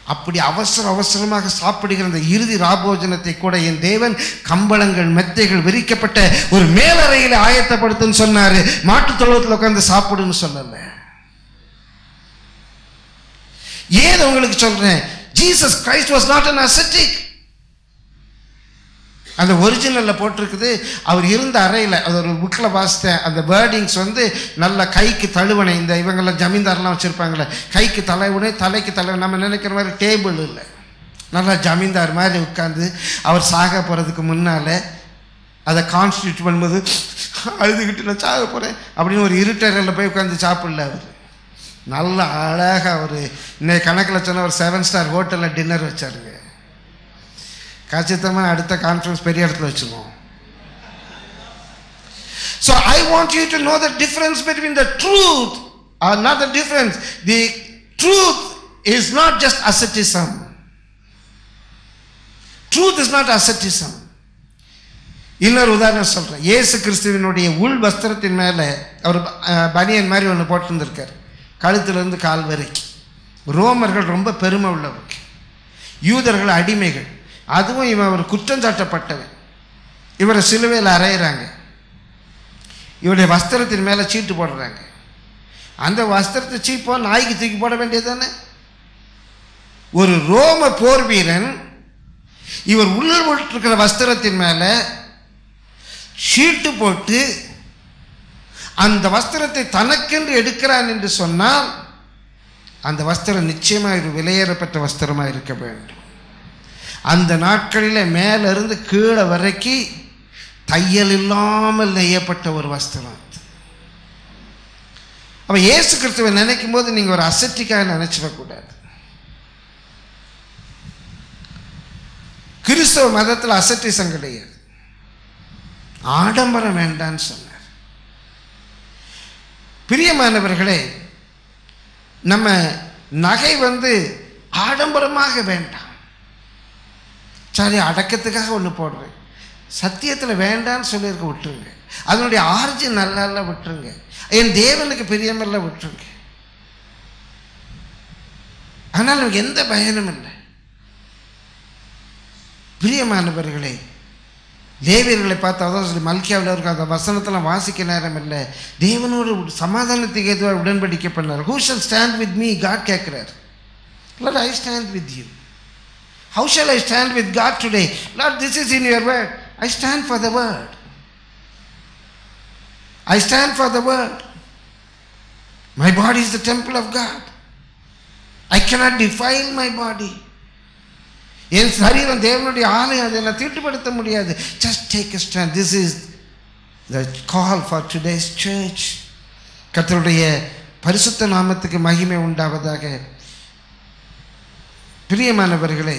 அப்படி அவசர அவசரமாக சாப்பிடுகிற அந்த இறுதி ராபோஜனத்தை கூட என் தேவன் கம்பளங்கள் மெத்தைகள் விரிக்கப்பட்ட ஒரு மேலறையில் ஆயத்தப்படுத்துன்னு சொன்னாரு மாட்டுத் தொழுவத்தில் உட்காந்து சாப்பிடுன்னு சொல்லலை ஏன் உங்களுக்கு சொல்றேன் Jesus Christ was not an ascetic அந்த ஒரிஜினலில் போட்டிருக்குது அவர் இருந்த அறையில் அது ஒரு புக்கில் வாசித்தேன் அந்த வேர்டிங்ஸ் வந்து நல்ல கைக்கு தழுவணை இந்த இவங்கெல்லாம் ஜமீன்தார்லாம் வச்சுருப்பாங்களே கைக்கு தலைவணை தலைக்கு தலைவணை நம்ம நினைக்கிற மாதிரி டேபிள் இல்லை நல்லா ஜமீன்தார் மாதிரி உட்காந்து அவர் சாக போகிறதுக்கு முன்னால் அதை கான்ஸ்டியூட் பண்ணும்போது அழுதுகிட்டு நான் சாக போகிறேன் அப்படின்னு ஒரு இருட்டறையில் போய் உட்காந்து சாப்பிடல அவர் நல்ல அழகாக ஒரு இன்னைக்கு கணக்கில் சொன்ன ஒரு செவன் ஸ்டார் ஹோட்டலில் டின்னர் வச்சாருங்க கச்சிதமாக அடுத்த கான்ஃபரன்ஸ் பெரிய இடத்துல வச்சுருவோம் so I want you to know the difference between the truth or not the difference the truth is not just asceticism truth is not asceticism இன்னொரு உதாரணம் சொல்கிறேன் இயேசு கிறிஸ்துவினுடைய உள் வஸ்திரத்தின் மேலே அவர் அஹ், பனியன் மாதிரி ஒன்று போட்டிருந்திருக்கார் கழுத்திலிருந்து கால் வரைக்கும் ரோமர்கள் ரொம்ப பெருமை உள்ளவங்க யூதர்கள் அடிமைகள் அதுவும் இவன் ஒரு குற்றம் சாட்டப்பட்டவன் இவரை சிலுவையில் அறையிறாங்க இவருடைய வஸ்திரத்தின் மேலே சீட்டு போடுறாங்க அந்த வஸ்திரத்தை சீப்போ நாய்க்கு தூக்கி போட வேண்டியது ஒரு ரோம போர் வீரன் இவர் உள்ள இருக்கிற வஸ்திரத்தின் மேலே ஷீட்டு போட்டு அந்த வஸ்திரத்தை தனக்கென்று எடுக்கிறான் என்று சொன்னால் அந்த வஸ்திரம் நிச்சயமாக இது விலையேறப்பட்ட வஸ்திரமாக இருக்க வேண்டும் அந்த நாட்களில் மேலிருந்து கீழே வரைக்கும் தையல் இல்லாமல் நெய்யப்பட்ட ஒரு வஸ்திரம் அது. அப்ப இயேசு கிறிஸ்துவை நினைக்கும் போது நீங்கள் ஒரு அசட்டிக்காக நினைச்சிடக்கூடாது கிறிஸ்தவ மதத்தில் அசட்டிசம் கிடையாது ஆடம்பரம் வேண்டான்னு சொன்னார் பிரியமானவர்களே நம்ம நகை வந்து ஆடம்பரமாக வேண்டாம் சரி அடக்கத்துக்காக ஒன்று போடுறேன் சத்தியத்தில் வேண்டான்னு சொல்லியிருக்க விட்டுருங்க அதனுடைய ஆர்ஜின் நல்லா இல்லை விட்டுருங்க என் தேவனுக்கு பிரியமில்ல விட்டுருங்க ஆனால் நமக்கு எந்த பயனும் இல்லை பிரியமானவர்களே லேவியர்களை பார்த்து அதான் சொல்லி மல்கியாவில் இருக்க அந்த வசனத்தில் வாசிக்க நேரம் இல்லை தேவனோடு சமாதானத்துக்கு எதுவாக உடன்படிக்கை பண்ணார் who shall stand with me God கேட்குறார் Lord, I stand with you. How shall I stand with God today? Lord, this is in your word. I stand for the word. I stand for the word. My body is the temple of God. I cannot defile my body. என் சரீரம் தேவனுடைய ஆலயம் அதை நான் தீட்டுப்படுத்த முடியாது just take a stand this is the call for today's church கர்த்தருடைய பரிசுத்த நாமத்துக்கு மகிமை உண்டாவதாக பிரியமானவர்களே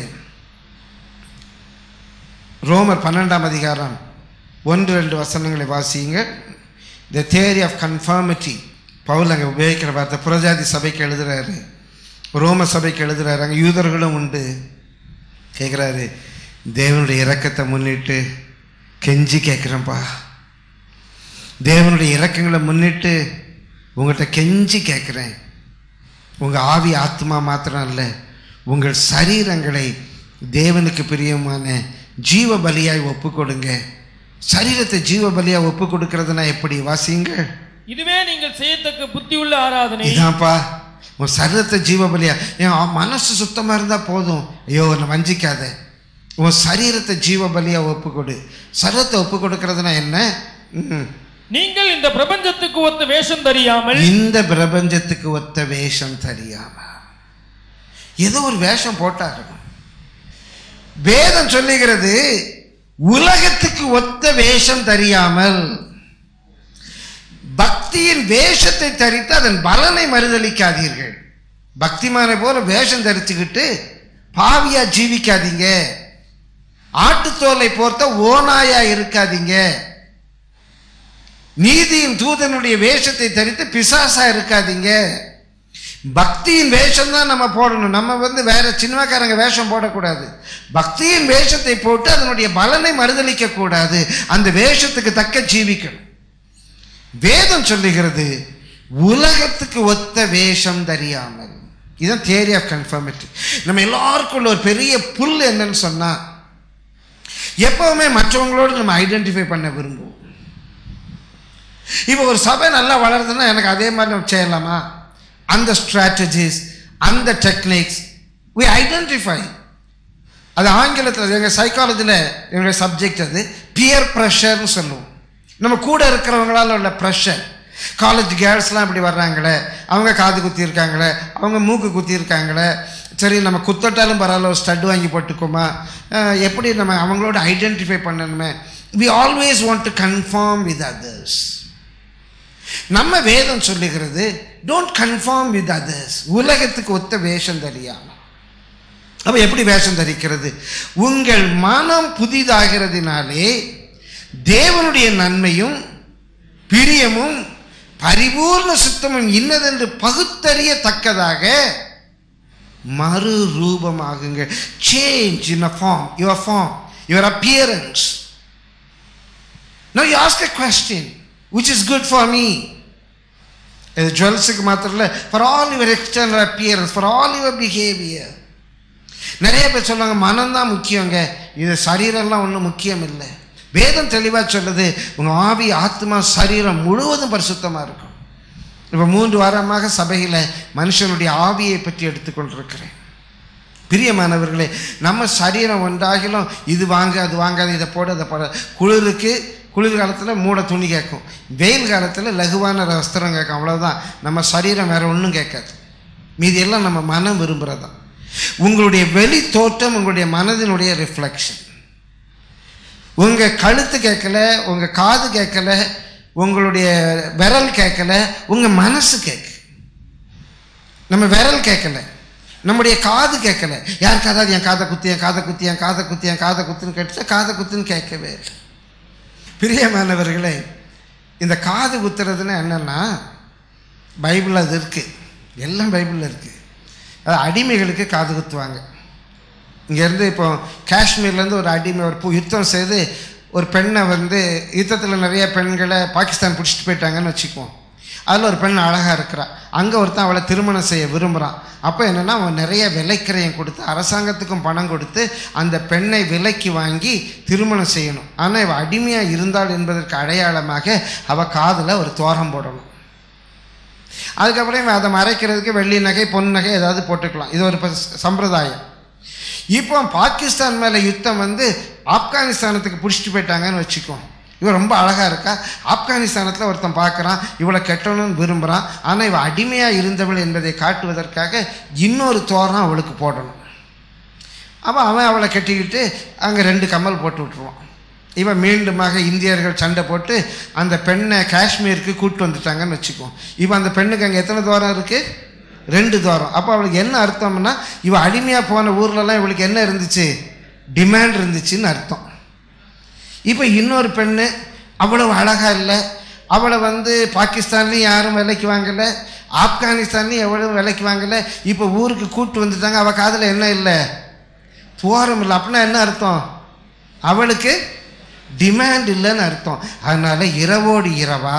ரோமர் பன்னெண்டாம் அதிகாரம் ஒன்று ரெண்டு வசனங்களை வாசியுங்க the theory of conformity Paul அங்கே உபயோகிக்கிற வார்த்தை புரஜாதி சபைக்கு எழுதுறாரு ரோம சபைக்கு எழுதுறாரு அங்கே யூதர்களும் உண்டு கேட்குறாரு தேவனுடைய இரக்கத்தை முன்னிட்டு கெஞ்சி கேட்குறேன்ப்பா தேவனுடைய இரக்கங்களை முன்னிட்டு உங்கள்கிட்ட கெஞ்சி கேட்குறேன் உங்கள் ஆவி ஆத்மா மாத்திரம் இல்லை உங்கள் சரீரங்களை தேவனுக்கு பிரியமான ஜீவ பலியாய் ஒப்பு கொடுங்க சரீரத்தை ஜீவ பலியாய் ஒப்பு கொடுக்கறதுனா எப்படி வாசிங்க இதுவே நீங்கள் செய்யத்தக்க புத்தியுள்ள ஆராதனை இதான்ப்பா உன் சரீரத்தை ஜீவ பலியா என் ஆ- மனசு சுத்தமாக இருந்தால் போதும் ஐயோ என்னை வஞ்சிக்காத உன் சரீரத்தை ஜீவ பலியா ஒப்பு கொடு சரீரத்தை ஒப்பு கொடுக்கறதுனா என்ன ம். நீங்கள் இந்த பிரபஞ்சத்துக்கு ஒத்த வேஷம் தெரியாமல் இந்த பிரபஞ்சத்துக்கு ஒத்த வேஷம் தெரியாம ஏதோ ஒரு வேஷம் போட்டாகணும் வேதம் சொல்லுகிறது உலகத்துக்கு ஒத்த வேஷம் தெரியாமல் பக்தியின் வேஷத்தை தரித்து அதன் பலனை மறுதளிக்காதீர்கள் பக்திமானை போல வேஷம் தரிச்சுக்கிட்டு பாவியா ஜீவிக்காதீங்க ஆட்டுத்தோலை போர்த்த ஓநாயா இருக்காதீங்க நீதியின் தூதனுடைய வேஷத்தை தரித்து பிசாசா இருக்காதீங்க பக்தியின் வேஷம் தான் நம்ம போடணும் நம்ம வந்து வேற சினிமாக்காரங்க வேஷம் போடக்கூடாது பக்தியின் வேஷத்தை போட்டு அதனுடைய பலனை மறுதளிக்க கூடாது அந்த வேஷத்துக்கு தக்க ஜீவிக்கணும் வேதம் சொல்லுகிறது உலகத்துக்கு ஒத்த வேஷம் தெரியாமல் இதுதான் தியரி ஆஃப் கன்ஃபர்மிட்டி நம்ம எல்லாருக்குள்ள ஒரு பெரிய புல் என்னன்னு சொன்னா எப்பவுமே மற்றவங்களோடு நம்ம ஐடென்டிஃபை பண்ண விரும்புவோம் இப்போ ஒரு சபை நல்லா வளருதுன்னா எனக்கு அதே மாதிரி நம்ம செய்யலாமா அந்த ஸ்ட்ராட்டஜிஸ் அந்த டெக்னிக்ஸ் we ஐடென்டிஃபை அது ஆங்கிலத்தில் எங்கள் சைக்காலஜியில் என்னுடைய சப்ஜெக்ட் அது பியர் ப்ரெஷர்னு சொல்லுவோம் நம்ம கூட இருக்கிறவங்களால உள்ள ப்ரெஷர் காலேஜ் கேர்ள்ஸ்லாம் இப்படி வர்றாங்களே அவங்க காது குத்தி இருக்காங்களே அவங்க மூக்கு குத்தி இருக்காங்களே சரி நம்ம குத்தட்டாலும் பரவாயில்ல ஒரு ஸ்டட் வாங்கி போட்டுக்கோமா அஹ் எப்படி நம்ம அவங்களோட ஐடென்டிஃபை பண்ணணுமே we always want to conform with others நம்ம வேதம் சொல்லுகிறது டோன்ட் கன்ஃபார்ம் வித் அதர்ஸ் உலகத்துக்கு ஒத்த வேஷம் தெரியாமல் அப்ப எப்படி வேஷம் தரிக்கிறது உங்கள் மனம் புதிதாகிறதுனாலே தேவனுடைய நன்மையும் பிரியமும் பரிபூர்ண சுத்தமும் இன்னதென்று பகுத்தறியத்தக்கதாக மறு ரூபமாகுங்க change in a form your form your appearance Now you ask a question, which is good for me. இது ஜுவல்ஸுக்கு மாத்திரம் இல்லை for all your external appearance for all your behaviour நிறைய பேர் சொல்லுவாங்க மனம்தான் முக்கியங்க இது சரீரம்லாம் ஒன்றும் முக்கியம் இல்லை வேதம் தெளிவாக சொல்லுது உங்கள் ஆவி ஆத்மா சரீரம் முழுவதும் பரிசுத்தமாக இருக்கும் இப்போ மூன்று வாரமாக சபையில் மனுஷனுடைய ஆவியை பற்றி எடுத்துக்கொண்டிருக்கிறேன் பிரியமானவர்களே நம்ம சரீரம் ஒன்றாகிலும் இது வாங்க அது வாங்காது இதை போட அதை போட குளிருக்கு குளிர் காலத்தில் மூட துணி கேட்கும் வெயில் காலத்தில் லகுவான வஸ்திரம் கேட்கும் அவ்வளவுதான் நம்ம சரீரம் வேற ஒன்றும் கேட்காது மீதி எல்லாம் நம்ம மனம் விரும்புகிறது தான் உங்களுடைய வெளி தோற்றம் உங்களுடைய மனதினுடைய ரிஃப்ளெக்ஷன் உங்கள் கழுத்து கேட்கல உங்கள் காது கேட்கல உங்களுடைய விரல் கேட்கல உங்கள் மனசு கேட்கு நம்ம விரல் கேட்கல நம்முடைய காது கேட்கல யார் காதாவது என் காதை குத்தி என் காதை குத்தி என் காதை குத்தி என் காதை குத்துன்னு கேட்டுச்சா காதை குத்துன்னு கேட்கவே இல்லை பிரியமானவர்களே இந்த காது குத்துறதுன்னா என்னன்னா பைபிள் அது இருக்குது எல்லாம் பைபிளில் இருக்குது அது அடிமைகளுக்கு காது குத்துவாங்க இங்கேருந்து இப்போ காஷ்மீர்லேருந்து ஒரு அடிமை ஒரு பு- யுத்தம் செய்து ஒரு பெண்ணை வந்து யுத்தத்தில் நிறைய பெண்களை பாகிஸ்தான் பிடிச்சிட்டு போயிட்டாங்கன்னு வச்சுக்குவோம் அதில் ஒரு பெண் அழகாக இருக்கிறா அங்கே ஒருத்தன் அவளை திருமணம் செய்ய விரும்புகிறான் அப்போ என்னென்னா அவன் நிறைய விலைக்கிரயம் கொடுத்து அரசாங்கத்துக்கும் பணம் கொடுத்து அந்த பெண்ணை விலைக்கு வாங்கி திருமணம் செய்யணும் ஆனால் இவள் அடிமையாக இருந்தாள் என்பதற்கு அடையாளமாக அவள் காதில் ஒரு தோரம் போடணும் அதுக்கப்புறம் இவன் அதை மறைக்கிறதுக்கு வெள்ளி நகை பொன் நகை ஏதாவது போட்டுக்கலாம் இது ஒரு ப- சம்பிரதாயம் இப்போ பாகிஸ்தான் மேலே யுத்தம் வந்து ஆப்கானிஸ்தானத்துக்கு பிடிச்சிட்டு போயிட்டாங்கன்னு வச்சுக்கோ இவன் ரொம்ப அழகாக இருக்கா ஆப்கானிஸ்தானத்தில் ஒருத்தன் பார்க்குறான் இவளை கெட்டணும்னு விரும்புகிறான் ஆனால் இவள் அடிமையாக இருந்தவள் என்பதை காட்டுவதற்காக இன்னொரு தோரம் அவளுக்கு போடணும் அப்போ அவன் அவளை கட்டிக்கிட்டு அங்கே ரெண்டு கம்மல் போட்டு விட்ருவான் இவன் மீண்டுமாக இந்தியர்கள் சண்டை போட்டு அந்த பெண்ணை காஷ்மீருக்கு கூட்டு வந்துட்டாங்கன்னு வச்சுக்குவோம் இப்போ அந்த பெண்ணுக்கு அங்கே எத்தனை தூரம் இருக்குது ரெண்டு தூரம் அப்போ அவளுக்கு என்ன அர்த்தம்னா இவ அடிமையாக போன ஊர்லலாம் இவளுக்கு என்ன இருந்துச்சு டிமாண்ட் இருந்துச்சுன்னு அர்த்தம் இப்போ இன்னொரு பெண்ணு அவ்வளவு அழகாக இல்லை அவளை வந்து பாகிஸ்தான்லேயும் யாரும் விலைக்கு வாங்கலை ஆப்கானிஸ்தான்லேயும் எவ்வளவு விலைக்கு வாங்கலை இப்போ ஊருக்கு கூட்டு வந்துட்டாங்க அவள் காதில் என்ன இல்லை துவாரம் இல்லை அப்படின்னா என்ன அர்த்தம் அவளுக்கு டிமாண்ட் இல்லைன்னு அர்த்தம் அதனால இரவோடு இரவா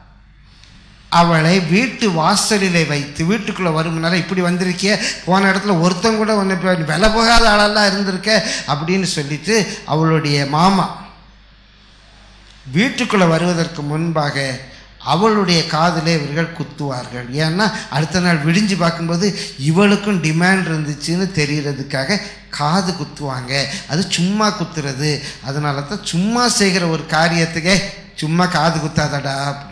அவளை வீட்டு வாசலிலே வைத்து வீட்டுக்குள்ளே வரும்னால இப்படி வந்திருக்கிய போன இடத்துல ஒருத்தன் கூட ஒன்று விலை போகாத ஆளெல்லாம் இருந்திருக்க அப்படின்னு சொல்லிட்டு அவளுடைய மாமா வீட்டுக்குள்ளே வருவதற்கு முன்பாக அவளுடைய காதிலே இவர்கள் குத்துவார்கள் ஏன்னா அடுத்த நாள் விடிஞ்சு பார்க்கும்போது இவளுக்கும் டிமாண்ட் இருந்துச்சுன்னு தெரியறதுக்காக காது குத்துவாங்க அது சும்மா குத்துறது அதனால தான் சும்மா செய்கிற ஒரு காரியத்துக்கே சும்மா காது குத்தாதடா அப்படின்னு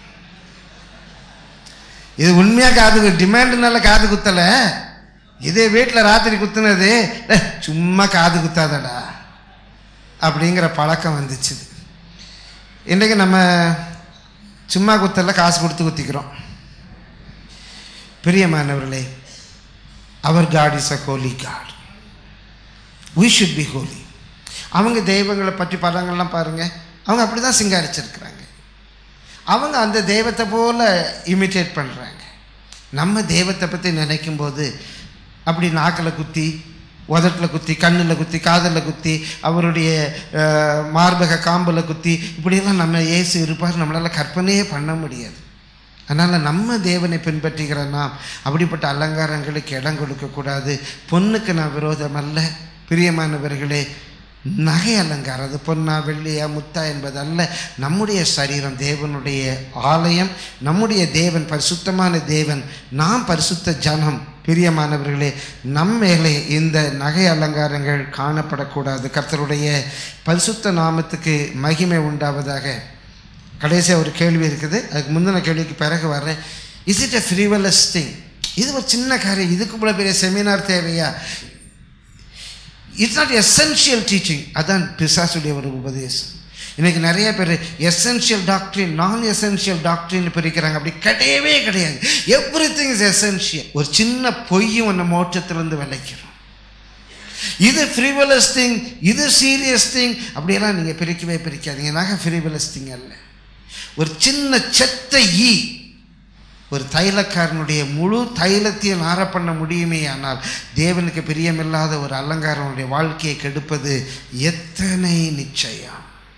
இது உண்மையாக காது டிமாண்டுனால காது குத்தலை இதே வீட்டில் ராத்திரி குத்துனது "டேய், சும்மா காது குத்தாதடா அப்படிங்கிற பழக்கம் வந்துச்சு இன்றைக்கு நம்ம சும்மா குத்தல காசு கொடுத்து குத்திக்கிறோம் பிரியமானவர்களே அவர் God is a holy God we should be holy அவங்க தெய்வங்களை பற்றி படங்கள்லாம் பாருங்க அவங்க அப்படி தான் சிங்காரிச்சிருக்கிறாங்க அவங்க அந்த தெய்வத்தை போல இமிட்டேட் பண்ணுறாங்க நம்ம தெய்வத்தை பற்றி நினைக்கும் போது அப்படி நாக்கில் குத்தி உதட்டில் குத்தி கண்ணில் குத்தி காதில் குத்தி அவருடைய அஹ், மார்பக காம்பில் குத்தி இப்படியெல்லாம் நம்ம இயேசு இருப்பார் நம்மளால் கற்பனையே பண்ண முடியாது அதனால் நம்ம தேவனை பின்பற்றுகிற நாம் அப்படிப்பட்ட அலங்காரங்களுக்கு இடம் கொடுக்கக்கூடாது பொண்ணுக்கு நான் விரோதம் அல்ல பிரியமானவர்களே நகை அலங்காரம் அது பொன்னா வெள்ளியா முத்தா என்பதல்ல நம்முடைய சரீரம் தேவனுடைய ஆலயம் நம்முடைய தேவன் பரிசுத்தமான தேவன் நாம் பரிசுத்த ஜனம் பிரியமானவர்களே நம் மேலே இந்த நகை அலங்காரங்கள் காணப்படக்கூடாது கர்த்தருடைய பரிசுத்த நாமத்துக்கு மகிமை உண்டாவதாக கடைசியாக ஒரு கேள்வி இருக்குது அதுக்கு முந்தின கேள்விக்கு பிறகு வர்றேன் is it a frivolous thing இது ஒரு சின்ன காரியம் இதுக்கு இவ்வளோ பெரிய செமினார் தேவையா இட்ஸ் நாட் எசென்ஷியல் டீச்சிங் அதான் பிசாசுடைய ஒரு உபதேசம் இன்னைக்கு நிறைய பேர் எசென்ஷியல் டாக்டரின் நான் எசென்ஷியல் டாக்டரின் பிரிக்கிறாங்க அப்படி கிடையவே கிடையாது எவ்ரி திங் இஸ் எசென்ஷியல் ஒரு சின்ன பொய்யும் ஒன்று மோட்சத்திலிருந்து விளைக்கிறோம் இது ஃப்ரீவலஸ் திங் இது சீரியஸ் திங் அப்படியெல்லாம் நீங்கள் பிரிக்கவே பிரிக்காதீங்க நகை ஃப்ரீவலஸ் திங் அல்ல ஒரு சின்ன செத்த ஈ ஒரு தைலக்காரனுடைய முழு தைலத்தையும் நார பண்ண முடியுமே ஆனால் தேவனுக்கு பிரியமில்லாத ஒரு அலங்காரனுடைய வாழ்க்கையை கெடுப்பது எத்தனை நிச்சயம்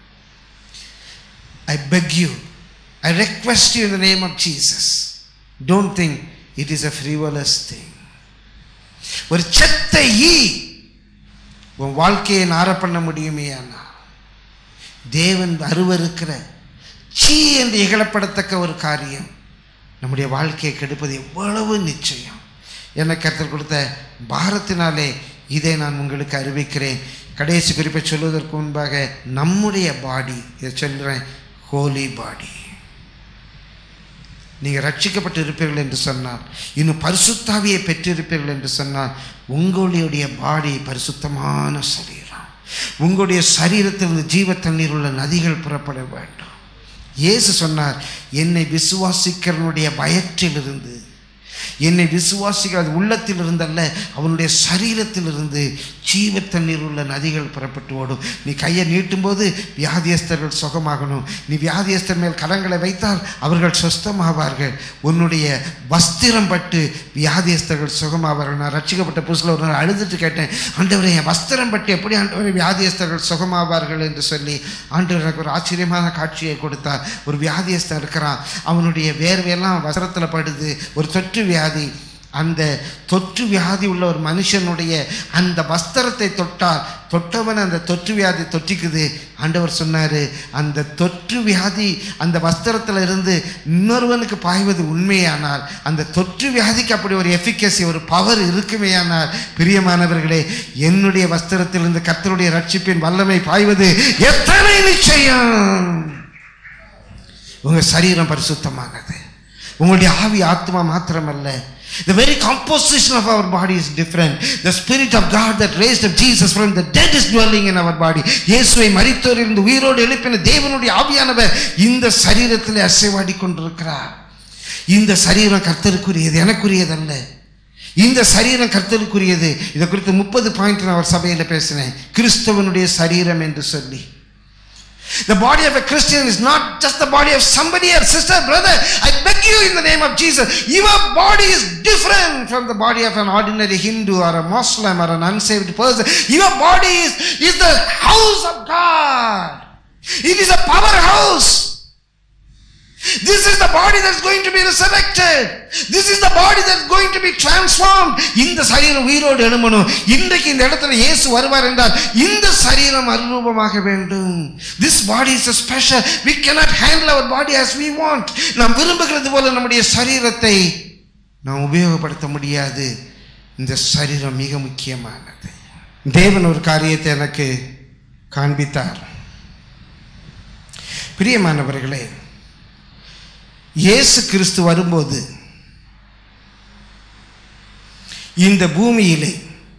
I beg you I request you in the name of Jesus don't think it is a frivolous thing ஒரு செத்த ஈ உன் வாழ்க்கையை நார பண்ண முடியுமே ஆனால் தேவன் அருவருக்கிற சீ என்று இகழப்படத்தக்க ஒரு காரியம் நம்முடைய வாழ்க்கையை கெடுப்பது எவ்வளவு நிச்சயம் எனக்கு கருத்தில் கொடுத்த பாரத்தினாலே இதை நான் உங்களுக்கு அறிவிக்கிறேன் கடைசி குறிப்பை சொல்வதற்கு முன்பாக நம்முடைய பாடி இதை சொல்கிறேன் ஹோலி பாடி நீங்கள் ரட்சிக்கப்பட்டு இருப்பீர்கள் என்று சொன்னால் இன்னும் பரிசுத்தாவியை பெற்றிருப்பீர்கள் என்று சொன்னால் உங்களுடைய பாடி பரிசுத்தமான சரீரம் உங்களுடைய சரீரத்திலிருந்து ஜீவ தண்ணீர் உள்ள நதிகள் புறப்பட வேண்டும் இயேசு சொன்னார் என்னை விசுவாசிக்கிறவனுடைய வயற்றிலிருந்து என்னை விசுவாசிக்கிற அது உள்ளத்தில் இருந்தல்ல அவனுடைய சரீரத்திலிருந்து ஜீவ தண்ணீர் உள்ள நதிகள் புறப்பட்டு ஓடும் நீ கையை நீட்டும்போது வியாதியஸ்தர்கள் சுகமாகணும் நீ வியாதியஸ்தர் மேல் கரங்களை வைத்தால் அவர்கள் சொஸ்தமாவார்கள் உன்னுடைய வஸ்திரம் பட்டு வியாதியஸ்தர்கள் சுகமாவார்கள் நான் ரட்சிக்கப்பட்ட புதுசில் ஒரு நாள் அழுதுட்டு கேட்டேன் ஆண்டவரே என் வஸ்திரம் பட்டு எப்படி ஆண்டவரை வியாதியஸ்தர்கள் சுகமாவார்கள் என்று சொல்லி ஆண்டவர் எனக்கு ஒரு ஆச்சரியமான காட்சியை கொடுத்தார் ஒரு வியாதியஸ்தன் இருக்கிறான் அவனுடைய வேர்வையெல்லாம் வஸ்திரத்தில் படுது ஒரு தொற்று வியாதி அந்த தொற்று வியாதி உள்ள ஒரு மனுஷனுடைய அந்த வஸ்திரத்தை தொட்டால் தொட்டவன் அந்த தொற்று வியாதி தொற்றிக்குது ஆண்டவர் சொன்னார் அந்த தொற்று வியாதி அந்த வஸ்திரத்தில் இருந்து இன்னொருவனுக்கு பாய்வது உண்மையானால் அந்த தொற்று வியாதிக்கு அப்படி ஒரு எஃபிகசி ஒரு பவர் இருக்குமேயானால் பிரியமானவர்களே என்னுடைய வஸ்திரத்திலிருந்து கர்த்தருடைய ரட்சிப்பின் வல்லமை பாய்வது எத்தனை நிச்சயம் உங்கள் சரீரம் பரிசுத்தமானது உங்களுடைய ஆவி ஆத்மா மாத்திரமல்ல The very composition of our body is different. The Spirit of God that raised up Jesus from the dead is dwelling in our body. இயேசுவை மரித்தோரிலிருந்து உயிரோடு எழுப்பின தேவனுடைய ஆவியானவர் இந்த சரீரத்தில் அசைவாடி கொண்டிருக்கிறார் இந்த சரீரம் கர்த்தருக்குரியது எனக்குரியதல்ல இந்த சரீரம் கர்த்தருக்குரியது இதை குறித்து முப்பது பாயிண்ட் நான் அவர் சபையில் பேசினேன் கிறிஸ்தவனுடைய சரீரம் என்று சொல்லி The body of a Christian is not just the body of somebody else. Sister, brother, I beg you in the name of Jesus. Your body is different from the body of an ordinary Hindu or a Muslim or an unsaved person. Your body is, is the house of God. It is a powerhouse. This is the body that's going to be resurrected. This is the body that's going to be transformed. இந்த சரீரம் உயிரோடு எழுமணும் இன்றைக்கு இந்த இடத்துல இயேசு வருவார் என்றால் இந்த சரீரம் அருரூபமாக வேண்டும் this body is a special we cannot handle our body as we want நாம் விரும்புகிறது போல நம்முடைய சரீரத்தை நாம் உபயோகப்படுத்த முடியாது இந்த சரீரம் மிக முக்கியமானது தேவன் ஒரு காரியத்தை எனக்கு காண்பித்தார் பிரியமானவர்களே இயேசு கிறிஸ்து வரும்போது இந்த பூமியிலே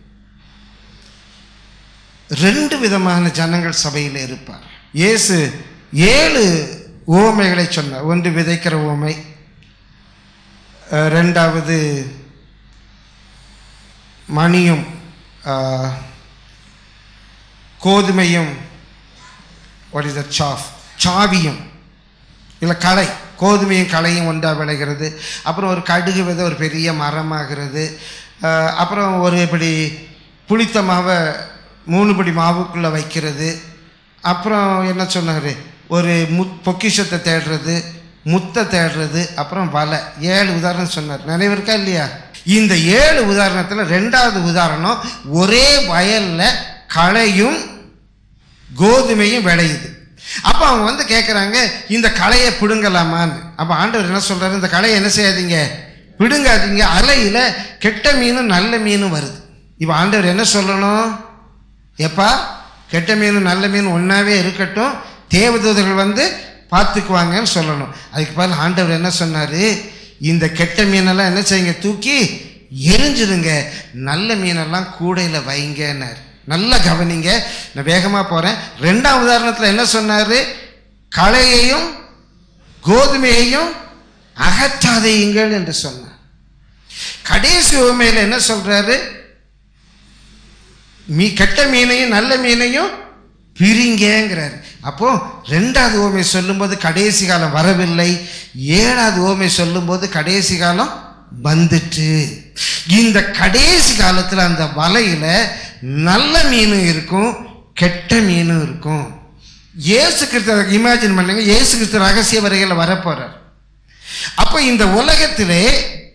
ரெண்டு விதமான ஜனங்கள் சபையில் இருப்பார் இயேசு ஏழு உவமைகளை சொன்னார் ஒன்று விதைக்கிற உவமை அஹ், ரெண்டாவது மணியும் அஹ், கோதுமையும் வாட் இஸ் த சாஃப் சாவியும் இல்லை களை கோதுமையும் களையும் ஒன்றாக விளைகிறது அப்புறம் ஒரு கடுகு விதை ஒரு பெரிய மரமாகிறது அஹ், அப்புறம் ஒரு இப்படி புளித்த மாவை மூணு படி மாவுக்குள்ளே வைக்கிறது அப்புறம் என்ன சொன்னார் ஒரு மு பொக்கிஷத்தை தேடுறது முத்தை தேடுறது அப்புறம் வலை ஏழு உதாரணம் சொன்னார் நினைவு இருக்கா இல்லையா இந்த ஏழு உதாரணத்தில் ரெண்டாவது உதாரணம் ஒரே வயல்ல களையும் கோதுமையும் விளையுது அப்போ அவங்க வந்து கேட்குறாங்க இந்த களையை பிடுங்கலாமான்னு அப்போ ஆண்டவர் என்ன சொல்றாரு இந்த களையை என்ன செய்யாதீங்க பிடுங்காதீங்க அலையில கெட்ட மீனும் நல்ல மீனும் வருது இப்போ ஆண்டவர் என்ன சொல்லணும் எப்பா கெட்ட மீனும் நல்ல மீனும் ஒன்றாவே இருக்கட்டும் தேவதூதர்கள் வந்து பார்த்துக்குவாங்கன்னு சொல்லணும் அதுக்கு பதில் ஆண்டவர் என்ன சொன்னார் இந்த கெட்ட மீனெல்லாம் என்ன செய்யுங்க தூக்கி எரிஞ்சிருங்க நல்ல மீனெல்லாம் கூடையில் வைங்கன்னார் நல்லா கவனிங்க நான் வேகமாக போகிறேன் ரெண்டாம் உதாரணத்தில் என்ன சொன்னார் களையையும் கோதுமையையும் அகற்றாதையுங்கள் என்று சொன்னார் கடைசி உண்மையில் என்ன சொல்றாரு மீ கெட்ட மீனையும் நல்ல மீனையும் பிரிங்கங்கிறார் அப்போ ரெண்டாவது ஓமை சொல்லும்போது கடைசி காலம் வரவில்லை ஏழாவது ஓமை சொல்லும்போது கடைசி காலம் வந்துட்டு இந்த கடைசி காலத்தில் அந்த வலையில நல்ல மீனும் இருக்கும் கெட்ட மீனும் இருக்கும் இயேசு கிறிஸ்து இமேஜின் பண்ணுங்க இயேசு கிறிஸ்து ரகசிய வரைகளை வரப்போறார் அப்போ இந்த உலகத்திலே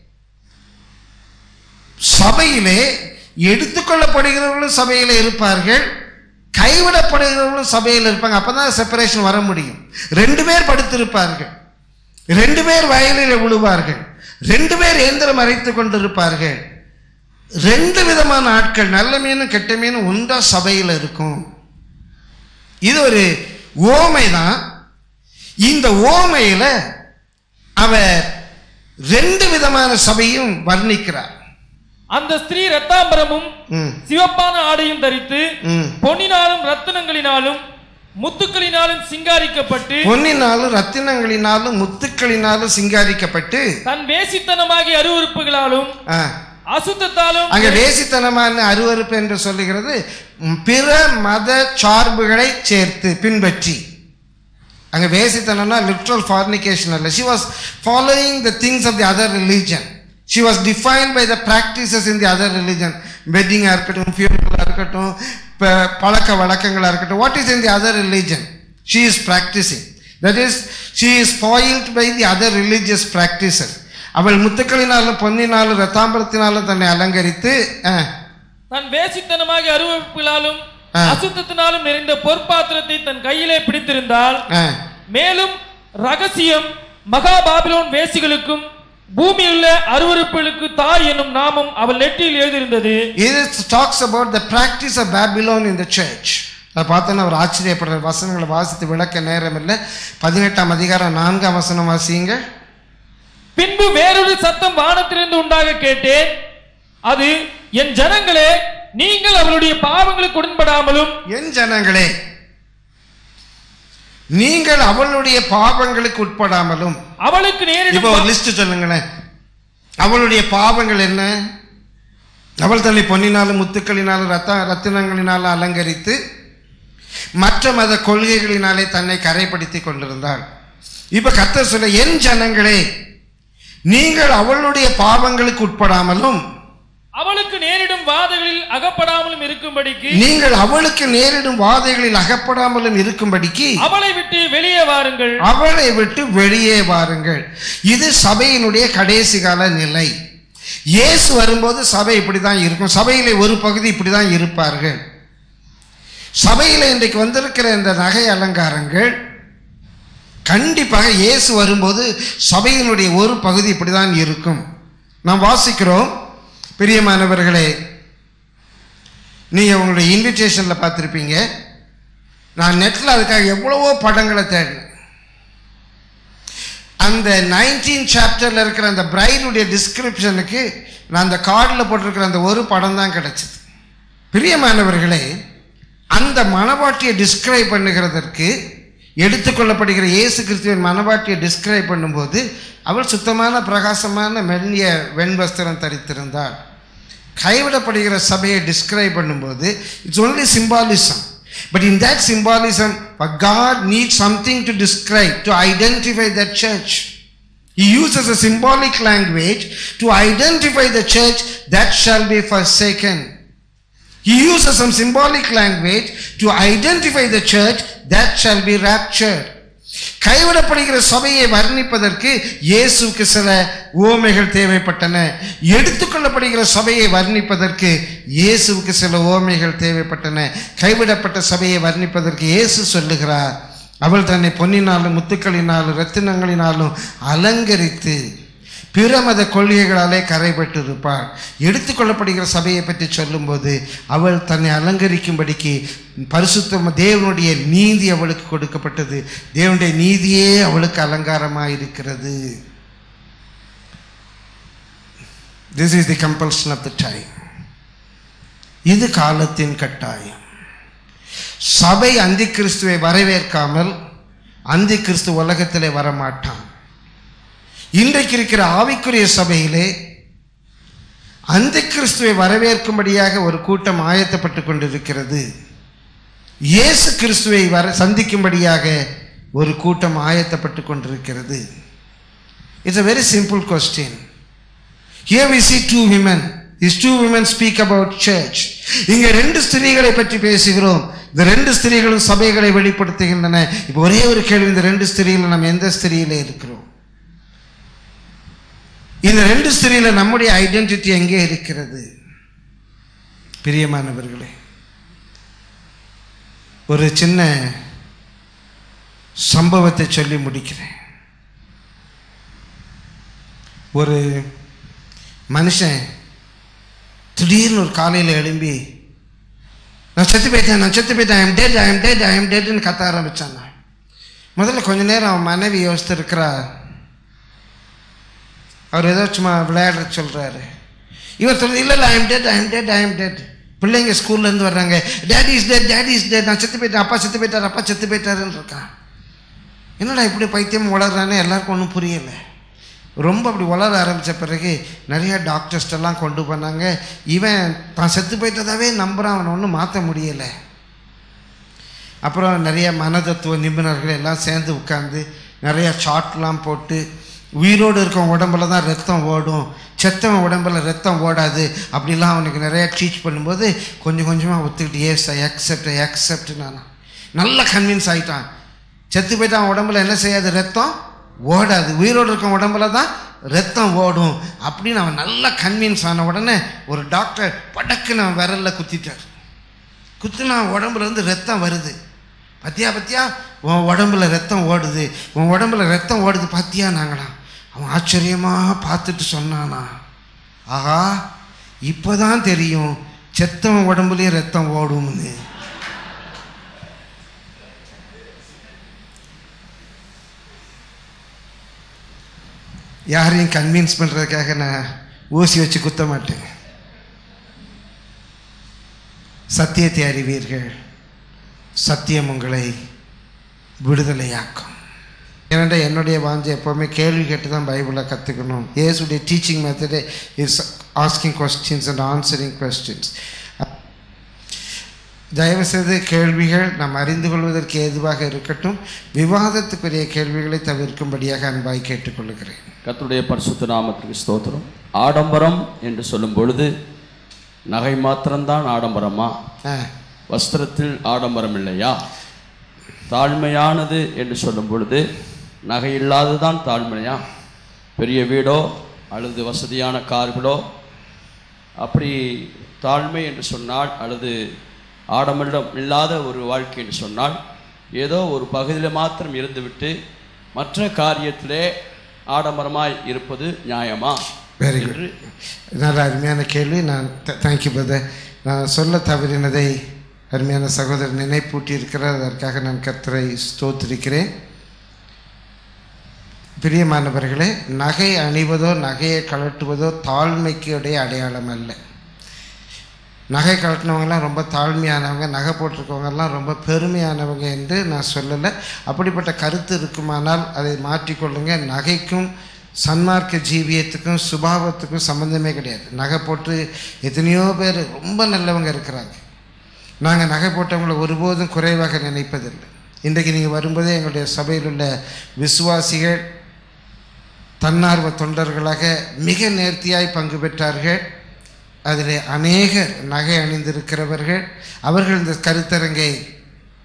சபையிலே எடுத்துக்கொள்ளப்படுகிறவர்களும் சபையில் இருப்பார்கள் கைவிடப்படுகிறவர்களும் சபையில் இருப்பாங்க அப்பதான் செப்பரேஷன் வர முடியும் ரெண்டு பேர் படுத்திருப்பார்கள் ரெண்டு பேர் வயலில் விழுவார்கள் ரெண்டு பேர் இயந்திரம் அரைத்து கொண்டிருப்பார்கள் ரெண்டு விதமான ஆட்கள் நல்ல மீனும் கெட்ட மீனும் ஒன்றா சபையில் இருக்கும் இது ஒரு ஓமை தான் இந்த ஓமையில அவர் ரெண்டு விதமான சபையும் வர்ணிக்கிறார் அந்த ஸ்திரீ ரத்தாம்பரமும் ம், சிவப்பான ஆடையும் தரித்து ம். பொன்னினாலும் ரத்தினங்களினாலும் முத்துக்களினாலும் சிங்காரிக்கப்பட்டு பொன்னினாலும் ரத்தினங்களினாலும் முத்துக்களினாலும் சிங்காரிக்கப்பட்டு தன் வேசித்தனமாகிய அருவருப்புகளாலும் ஆ, அசுத்தத்தாலும் அங்க வேசித்தனமான அருவருப்பு என்று சொல்லுகிறது ம், பிற மத சார்புகளை சேர்த்து பின்பற்றி அங்க வேசித்தனம்னா லிட்ரல் ஃபார்னிகேஷன் அல்ல she was following the things of the other religion she was defined by the practices in the other religion வெட்டிங்காக இருக்கட்டும் ஃபியூனலாக இருக்கட்டும் ப- பழக்க வழக்கங்களாக இருக்கட்டும் what is in the other religion she is practising that is she is spoiled by the other religious practices அவள் முத்துக்களினாலும் பொன்னினாலும் ரத்தாம்பரத்தினாலும் தன்னை அலங்கரித்து ஆ, தன் வேசித்தனமாகிய அருவருப்புகளாலும் ஆ. அசுத்தத்தினாலும் நிறைந்த பொற்பாத்திரத்தை தன் கையிலே பிடித்திருந்தால் ஆ. மேலும் ரகசியம் மகா பாபிலோன் வேசிகளுக்கும் பூமியுள்ள அருவருப்புகளுக்கு தாய் என்னும் நாமம் அவள் நெற்றியில் எழுதியிருந்தது It talks about the practice of Babylon in the church. அதை பார்த்தோன்னா அவர் ஆச்சரியப்படுற வசனங்களை வாசித்து விளக்க நேரம் இல்லை பதினெட்டாம் அதிகாரம் நான்காம் வசனம் வாசியுங்க பின்பு வேறொரு சத்தம் வானத்திலிருந்து உண்டாக கேட்டேன் அது என் ஜனங்களே நீங்கள் அவளுடைய பாவங்களுக்கு உடன்படாமலும் என் ஜனங்களே நீங்கள் அவளுடைய பாவங்களுக்கு உட்படாமலும் அவளுக்கு இப்போ நேரிடும் ஒரு லிஸ்ட் சொல்லுங்களேன் அவளுடைய பாவங்கள் என்ன அவள் தன்னை பொன்னினாலும் முத்துக்களினாலும் ரத்த ரத்தினங்களினாலும் அலங்கரித்து மற்ற மத கொள்கைகளினாலே தன்னை கரைப்படுத்தி கொண்டிருந்தாள் இப்ப கர்த்தர் சொல்ல என் ஜனங்களே நீங்கள் அவளுடைய பாவங்களுக்கு உட்படாமலும் அவளுக்கு நேரிடும் வாதைகளில் அகப்படாமலும் இருக்கும்படிக்கு நீங்கள் அவளுக்கு நேரிடும் வாதைகளில் அகப்படாமலும் இருக்கும்படிக்கு அவளை விட்டு வெளியே வாருங்கள் அவளை விட்டு வெளியே வாருங்கள் இது சபையினுடைய கடைசி கால நிலை இயேசு வரும்போது சபை இப்படி தான் இருக்கும் சபையிலே ஒரு பகுதி இப்படி தான் இருப்பார்கள் சபையில் இன்றைக்கு வந்திருக்கிற இந்த நகை அலங்காரங்கள் கண்டிப்பாக இயேசு வரும்போது சபையினுடைய ஒரு பகுதி இப்படி தான் இருக்கும் நாம் வாசிக்கிறோம் பிரியமானவர்களே நீங்கள் உங்களுடைய இன்விடேஷனில் பார்த்துருப்பீங்க நான் நெட்டில் அதுக்காக எவ்வளவோ படங்களை தேடினேன் அந்த நைன்டீன் சாப்டரில் இருக்கிற அந்த பிரைடுடைய டிஸ்கிரிப்ஷனுக்கு நான் அந்த கார்டில் போட்டிருக்கிற அந்த ஒரு படம் தான் கிடைச்சது பிரியமானவர்களே அந்த மனவாட்டியை டிஸ்கிரைப் பண்ணுகிறதற்கு எடுத்துக்கொள்ளப்படுகிற இயேசு கிறிஸ்துவின் மனவாட்டியை டிஸ்கிரைப் பண்ணும்போது அவள் சுத்தமான பிரகாசமான மெல்லிய வெண்வஸ்திரம் தரித்திருந்தாள் கைவிடப்படுகிற சபையை டிஸ்கிரைப் பண்ணும்போது it's only symbolism but in that symbolism god needs something to describe to identify that church he uses a symbolic language to identify the church that shall be forsaken he uses some symbolic language to identify the church that shall be raptured கைவிடப்படுகிற சபையை வர்ணிப்பதற்கு இயேசுவுக்கு சில ஓமைகள் தேவைப்பட்டன எடுத்துக்கொள்ளப்படுகிற சபையை வர்ணிப்பதற்கு இயேசுவுக்கு சில ஓமைகள் தேவைப்பட்டன கைவிடப்பட்ட சபையை வர்ணிப்பதற்கு இயேசு சொல்லுகிறார் அவள் தன்னை பொன்னினாலும் முத்துக்களினாலும் ரத்தினங்களினாலும் அலங்கரித்து பிற மத கொள்கைகளாலே கரைபட்டு இருப்பாள் எடுத்துக்கொள்ளப்படுகிற சபையை பற்றி சொல்லும்போது அவள் தன்னை அலங்கரிக்கும்படிக்கு பரிசுத்த தேவனுடைய நீதி அவளுக்கு கொடுக்கப்பட்டது தேவனுடைய நீதியே அவளுக்கு அலங்காரமாக இருக்கிறது this is the compulsion of the time இது காலத்தின் கட்டாயம் சபை அந்தி கிறிஸ்துவை வரவேற்காமல் அந்தி கிறிஸ்து உலகத்திலே வரமாட்டான் இன்றைக்கு இருக்கிற ஆவிக்குரிய சபையிலே அந்த கிறிஸ்துவை வரவேற்கும்படியாக ஒரு கூட்டம் ஆயத்தப்பட்டு கொண்டிருக்கிறது இயேசு கிறிஸ்துவை வர சந்திக்கும்படியாக ஒரு கூட்டம் ஆயத்தப்பட்டு கொண்டிருக்கிறது it's a very simple question here we see two women these two women speak about church இங்க ரெண்டு ஸ்திரீகளை பற்றி பேசுகிறோம் இந்த ரெண்டு ஸ்திரீகளும் சபைகளை வெளிப்படுத்துகின்றன இப்போ ஒரே ஒரு கேள்வி இந்த ரெண்டு ஸ்திரீகள் நம்ம எந்த ஸ்திரீயில இருக்கிறோம் இந்த ரெண்டு ஸ்திரீல நம்முடைய ஐடென்டிட்டி எங்கே இருக்கிறது பிரியமானவர்களே ஒரு சின்ன சம்பவத்தை சொல்லி முடிக்கிறேன் ஒரு மனுஷன் திடீர்னு ஒரு காலையில் எழும்பி நான் செத்து போயிட்டேன் நான் செத்து போயிட்டேன் I'm dead I'm dead I'm டெட்னு கத்த ஆரம்பிச்சான் முதல்ல கொஞ்ச நேரம் அவன் மனைவி யோசித்து இருக்கிறா அவர் ஏதோ சும்மா விளையாட சொல்கிறாரு இவர் சொல்றது இல்லை இல்லை I'm dead I'm dead I'm dead பிள்ளைங்க ஸ்கூல்லேருந்து வர்றாங்க daddy is dead daddy is dead நான் செத்து போயிட்டேன் அப்பா செத்து போயிட்டார் அப்பா செத்து போயிட்டாருன்னு இருக்கான் என்னடா இப்படி பைத்தியம் வளர்றானே எல்லாருக்கும் ஒன்றும் புரியலை ரொம்ப அப்படி வளர ஆரம்பித்த பிறகு நிறைய டாக்டர்ஸ்ட் எல்லாம் கொண்டு போனாங்க இவன் தான் செத்து போயிட்டதாவே நம்புகிறான் அவனை ஒன்றும் மாற்ற முடியலை அப்புறம் நிறைய மனதத்துவ நிபுணர்கள் எல்லாம் சேர்ந்து உட்காந்து நிறைய சார்ட்லாம் போட்டு உயிரோடு இருக்கவன் உடம்புல தான் ரத்தம் ஓடும் செத்தவன் உடம்புல ரத்தம் ஓடாது அப்படிலாம் அவனுக்கு நிறைய டீச் பண்ணும்போது கொஞ்சம் கொஞ்சமாக ஒத்துக்கிட்டு as I accept I accept நான் நல்லா கன்வின்ஸ் ஆகிட்டான் செத்து போயிட்டு அவன் உடம்புல என்ன செய்யாது ரத்தம் ஓடாது உயிரோடு இருக்க உடம்புல தான் ரத்தம் ஓடும் அப்படின்னு அவன் நல்லா கன்வின்ஸ் ஆன உடனே ஒரு டாக்டர் படக்குன்னு அவன் விரலில் குத்திட்டார் குத்துனா அவன் உடம்புல இருந்து ரத்தம் வருது பத்தியா பத்தியா உன் உடம்புல ரத்தம் ஓடுது உன் உடம்புல ரத்தம் ஓடுது பாத்தியா நாங்களாம் அவன் ஆச்சரியமாக பார்த்துட்டு சொன்னானா ஆஹா இப்போதான் தெரியும் செத்தவன் உடம்புலயும் ரத்தம் ஓடும்னு யாரையும் கன்வின்ஸ் பண்ணுறதுக்காக நான் ஊசி வச்சு குத்த மாட்டேன் சத்தியத்தை அறிவீர்கள் சத்தியம் உங்களை விடுதலையாக்கும் ஏன்னா என்னுடைய வாஞ்சை எப்போவுமே கேள்வி கேட்டு தான் பைபிளை கற்றுக்கணும் ஏசுடைய டீச்சிங் மெத்தடே is asking questions and answering questions தயவுசெய்து கேள்விகள் நாம் அறிந்து கொள்வதற்கு ஏதுவாக இருக்கட்டும் விவாதத்துக்குரிய கேள்விகளை தவிர்க்கும்படியாக அன்பாய் கேட்டுக்கொள்கிறேன் கர்த்தருடைய பரிசுத்த நாமத்துக்கு ஸ்தோத்திரம் ஆடம்பரம் என்று சொல்லும் பொழுது நகை மாத்திரம்தான் ஆடம்பரமா ஆ வஸ்திரத்தில் ஆடம்பரம் இல்லையா தாழ்மையானது என்று சொல்லும் பொழுது நகை இல்லாததுதான் தாழ்மையா பெரிய வீடோ அல்லது வசதியான கார்களோ அப்படி தாழ்மை என்று சொன்னால் அல்லது ஆடம்பரம் இல்லாத ஒரு வாழ்க்கை என்று சொன்னால் ஏதோ ஒரு பகுதியில் மாத்திரம் இருந்துவிட்டு மற்ற காரியத்திலே ஆடம்பரமாய் இருப்பது நியாயமா வெரி குட் நல்ல அருமையான கேள்வி நான் தேங்க்யூ பிரதர் நான் சொல்ல தவறினதை அருமையான சகோதரர் நினைப்பூட்டி இருக்கிறார் அதற்காக நான் கர்த்தரை ஸ்தோத்திரிக்கிறேன் பிரியமானவர்களே நகை அணிவதோ நகையை கழட்டுவதோ தாழ்மைக்கு உடைய அடையாளம் அல்ல நகை கழட்டினவங்கலாம் ரொம்ப தாழ்மையானவங்க நகை போட்டிருக்கவங்கெல்லாம் ரொம்ப பெருமையானவங்க என்று நான் சொல்லலை அப்படிப்பட்ட கருத்து இருக்குமானால் அதை மாற்றிக்கொள்ளுங்க நகைக்கும் சன்மார்க்க ஜீவியத்துக்கும் சுபாவத்துக்கும் சம்மந்தமே கிடையாது நகை போட்டு எத்தனையோ பேர் ரொம்ப நல்லவங்க இருக்கிறாங்க நாங்கள் நகை போட்டவங்களை ஒருபோதும் குறைவாக நினைப்பதில்லை இன்றைக்கு நீங்கள் வரும்போதே எங்களுடைய சபையில் உள்ள விசுவாசிகள் தன்னார்வ தொண்டர்களாக மிக நேர்த்தியாய் பங்கு பெற்றார்கள் அதில் அநேகர் நகை அணிந்திருக்கிறவர்கள் அவர்கள் இந்த கருத்தரங்கை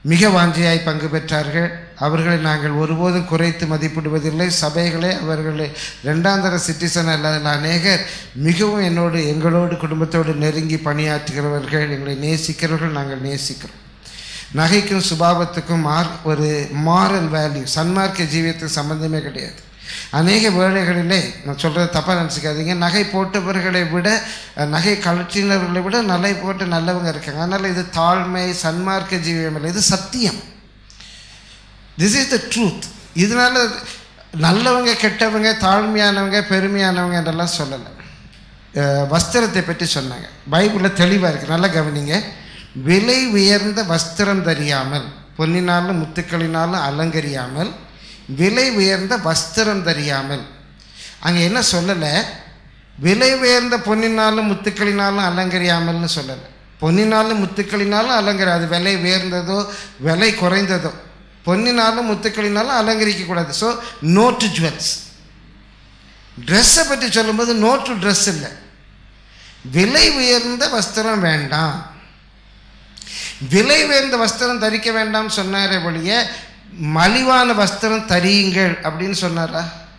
மிக வாஞ்சியாய் பங்கு பெற்றார்கள் அவர்களை நாங்கள் ஒருபோதும் குறைத்து மதிப்பிடுவதில்லை சபைகளே அவர்களை ரெண்டாந்தர சிட்டிசன் அல்ல அநேகர் மிகவும் என்னோடு எங்களோடு குடும்பத்தோடு நெருங்கி பணியாற்றுகிறவர்கள் எங்களை நேசிக்கிறவர்கள் நாங்கள் நேசிக்கிறோம் நகைக்கும் சுபாவத்துக்கும் மார் ஒரு மாரல் வேல்யூ சன்மார்க்க ஜீவியத்துக்கு சம்பந்தமே கிடையாது அநேக வேளைகளிலே நான் சொல்கிறது தப்பாக நினச்சிக்காதீங்க நகை போட்டவர்களை விட அஹ், நகை கழற்றினவர்களை விட நகை போட்டு நல்லவங்க இருக்காங்க அதனால் இது தாழ்மை சன்மார்க்க ஜீவியம் இல்லை இது சத்தியம் திஸ் இஸ் த ட்ரூத் இதனால நல்லவங்க கெட்டவங்க தாழ்மையானவங்க பெருமையானவங்க என்றெல்லாம் சொல்லலை அஹ், வஸ்திரத்தை பற்றி சொன்னாங்க பைபிளில் தெளிவாக இருக்குது நல்லா கவனிங்க விலை உயர்ந்த வஸ்திரம் தரியாமல் பொன்னினாலும் முத்துக்களினாலும் அலங்கரியாமல் விலை உயர்ந்த வஸ்திரம் தரியாமல் அங்கே என்ன சொல்லலை விலை உயர்ந்த பொன்னினாலும் முத்துக்களினாலும் அலங்கரியாமல்னு சொல்லலை பொன்னினாலும் முத்துக்களினாலும் அலங்கரி அது விலை உயர்ந்ததோ விலை குறைந்ததோ பொன்னினாலும் முத்துக்களினாலும் அலங்கரிக்கக்கூடாது ஸோ நோ டு ஜுவல்ஸ் ட்ரெஸ்ஸை பற்றி சொல்லும்போது நோ டு ட்ரெஸ் இல்லை விலை உயர்ந்த வஸ்திரம் வேண்டாம் விலை உயர்ந்த வஸ்திரம் தரிக்க வேண்டாம் சொன்னாரே ஒழிய மலிவான வஸ்திரம் தரியுங்கள் அப்படின்னு சொன்னாரா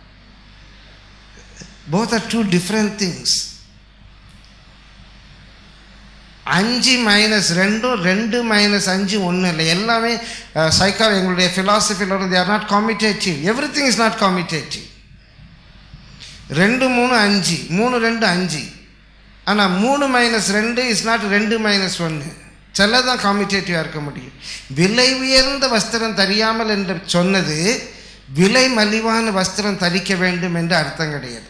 both are two different things அஞ்சு மைனஸ் ரெண்டும் ரெண்டு மைனஸ் அஞ்சு ஒன்றும் இல்லை எல்லாமே சைக்கா எங்களுடைய ஃபிலாசபியில் they are not commutative everything is not commutative ரெண்டு மூணு அஞ்சு மூணு ரெண்டு அஞ்சு ஆனால் மூணு மைனஸ் ரெண்டு இஸ் நாட் ரெண்டு மைனஸ் ஒன்று சிலதான் காமிட்டேட்டிவாக இருக்க முடியும் விலை உயர்ந்த வஸ்திரம் தரியாமல் என்று சொன்னது விலை மலிவான வஸ்திரம் தரிக்க வேண்டும் என்று அர்த்தம் கிடையாது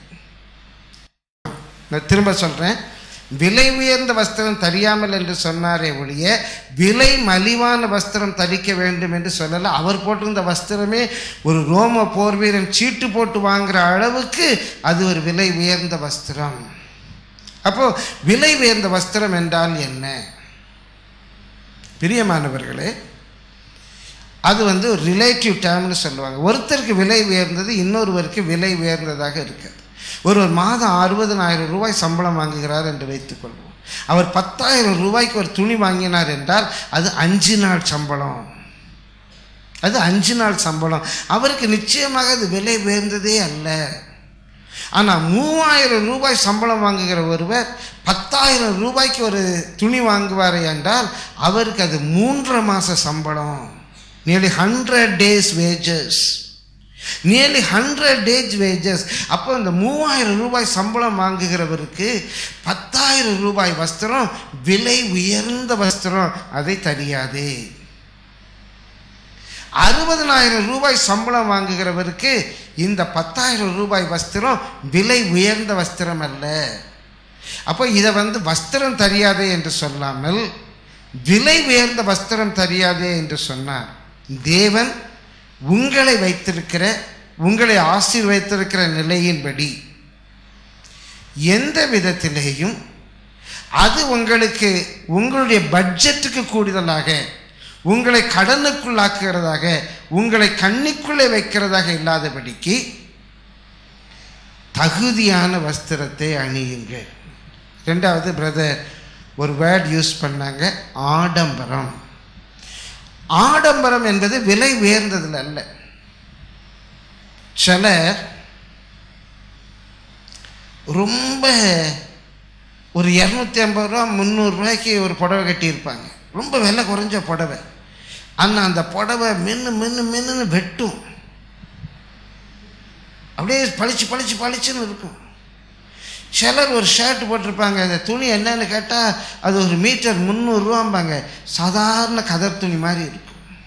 நான் திரும்ப சொல்கிறேன் விலை உயர்ந்த வஸ்திரம் தரியாமல் என்று சொன்னாரே ஒழிய விலை மலிவான வஸ்திரம் தரிக்க வேண்டும் என்று சொல்லலை அவர் போட்டிருந்த வஸ்திரமே ஒரு ரோம போர் வீரன் சீட்டு போட்டு வாங்குற அளவுக்கு அது ஒரு விலை உயர்ந்த வஸ்திரம் அப்போ விலை உயர்ந்த வஸ்திரம் என்றால் என்ன பிரியமானவர்களே அது வந்து ஒரு ரிலேட்டிவ் டேர்ம்னு சொல்லுவாங்க ஒருத்தருக்கு விலை உயர்ந்தது இன்னொருவருக்கு விலை உயர்ந்ததாக இருக்காது ஒரு ஒரு மாதம் அறுபதனாயிரம் ரூபாய் சம்பளம் வாங்குகிறார் என்று வைத்துக்கொள்வோம் அவர் பத்தாயிரம் ரூபாய்க்கு ஒரு துணி வாங்கினார் என்றால் அது அஞ்சு நாள் சம்பளம் அது அஞ்சு நாள் சம்பளம் அவருக்கு நிச்சயமாக அது விலை உயர்ந்ததே அல்ல ஆனால் மூவாயிரம் ரூபாய் சம்பளம் வாங்குகிற ஒருவர் பத்தாயிரம் ரூபாய்க்கு ஒரு துணி வாங்குவார் என்றால் அவருக்கு அது மூன்றரை மாத சம்பளம் nearly hundred days wages nearly hundred days wages அப்போ இந்த மூவாயிரம் ரூபாய் சம்பளம் வாங்குகிறவருக்கு பத்தாயிரம் ரூபாய் வஸ்திரம் விலை உயர்ந்த வஸ்திரம் அதை தெரியாதே அறுபதனாயிரம் ரூபாய் சம்பளம் வாங்குகிறவருக்கு இந்த பத்தாயிரம் ரூபாய் வஸ்திரம் விலை உயர்ந்த வஸ்திரம் அல்ல அப்போ இதை வந்து வஸ்திரம் தெரியாதே என்று சொல்லாமல் விலை உயர்ந்த வஸ்திரம் தெரியாதே என்று சொன்னார் தேவன் உங்களை வைத்திருக்கிற உங்களை ஆசீர்வைத்திருக்கிற நிலையின்படி எந்த விதத்திலேயும் அது உங்களுக்கு உங்களுடைய பட்ஜெட்டுக்கு கூடுதலாக உங்களை கடனுக்குள்ளாக்குகிறதாக உங்களை கண்ணிக்குள்ளே வைக்கிறதாக இல்லாதபடிக்கு தகுதியான வஸ்திரத்தை அணியுங்கள் ரெண்டாவது பிரதர் ஒரு வேர்ட் யூஸ் பண்ணாங்க ஆடம்பரம் ஆடம்பரம் என்பது விலை உயர்ந்ததில் அல்ல சிலர் ரொம்ப ஒரு இரநூத்தி ஐம்பது ரூபா முந்நூறுரூவாய்க்கு ஒரு புடவை கட்டியிருப்பாங்க ரொம்ப விலை குறைஞ்ச புடவை ஆனால் அந்த புடவை மின்னு மின்னு மின்னுன்னு வெட்டும் அப்படியே பளிச்சு பளிச்சு பளிச்சுன்னு இருக்கும் சிலர் ஒரு ஷர்ட் போட்டிருப்பாங்க அந்த துணி என்னன்னு கேட்டால் அது ஒரு மீட்டர் முந்நூறுரூவாம்பாங்க சாதாரண கதர் துணி மாதிரி இருக்கும்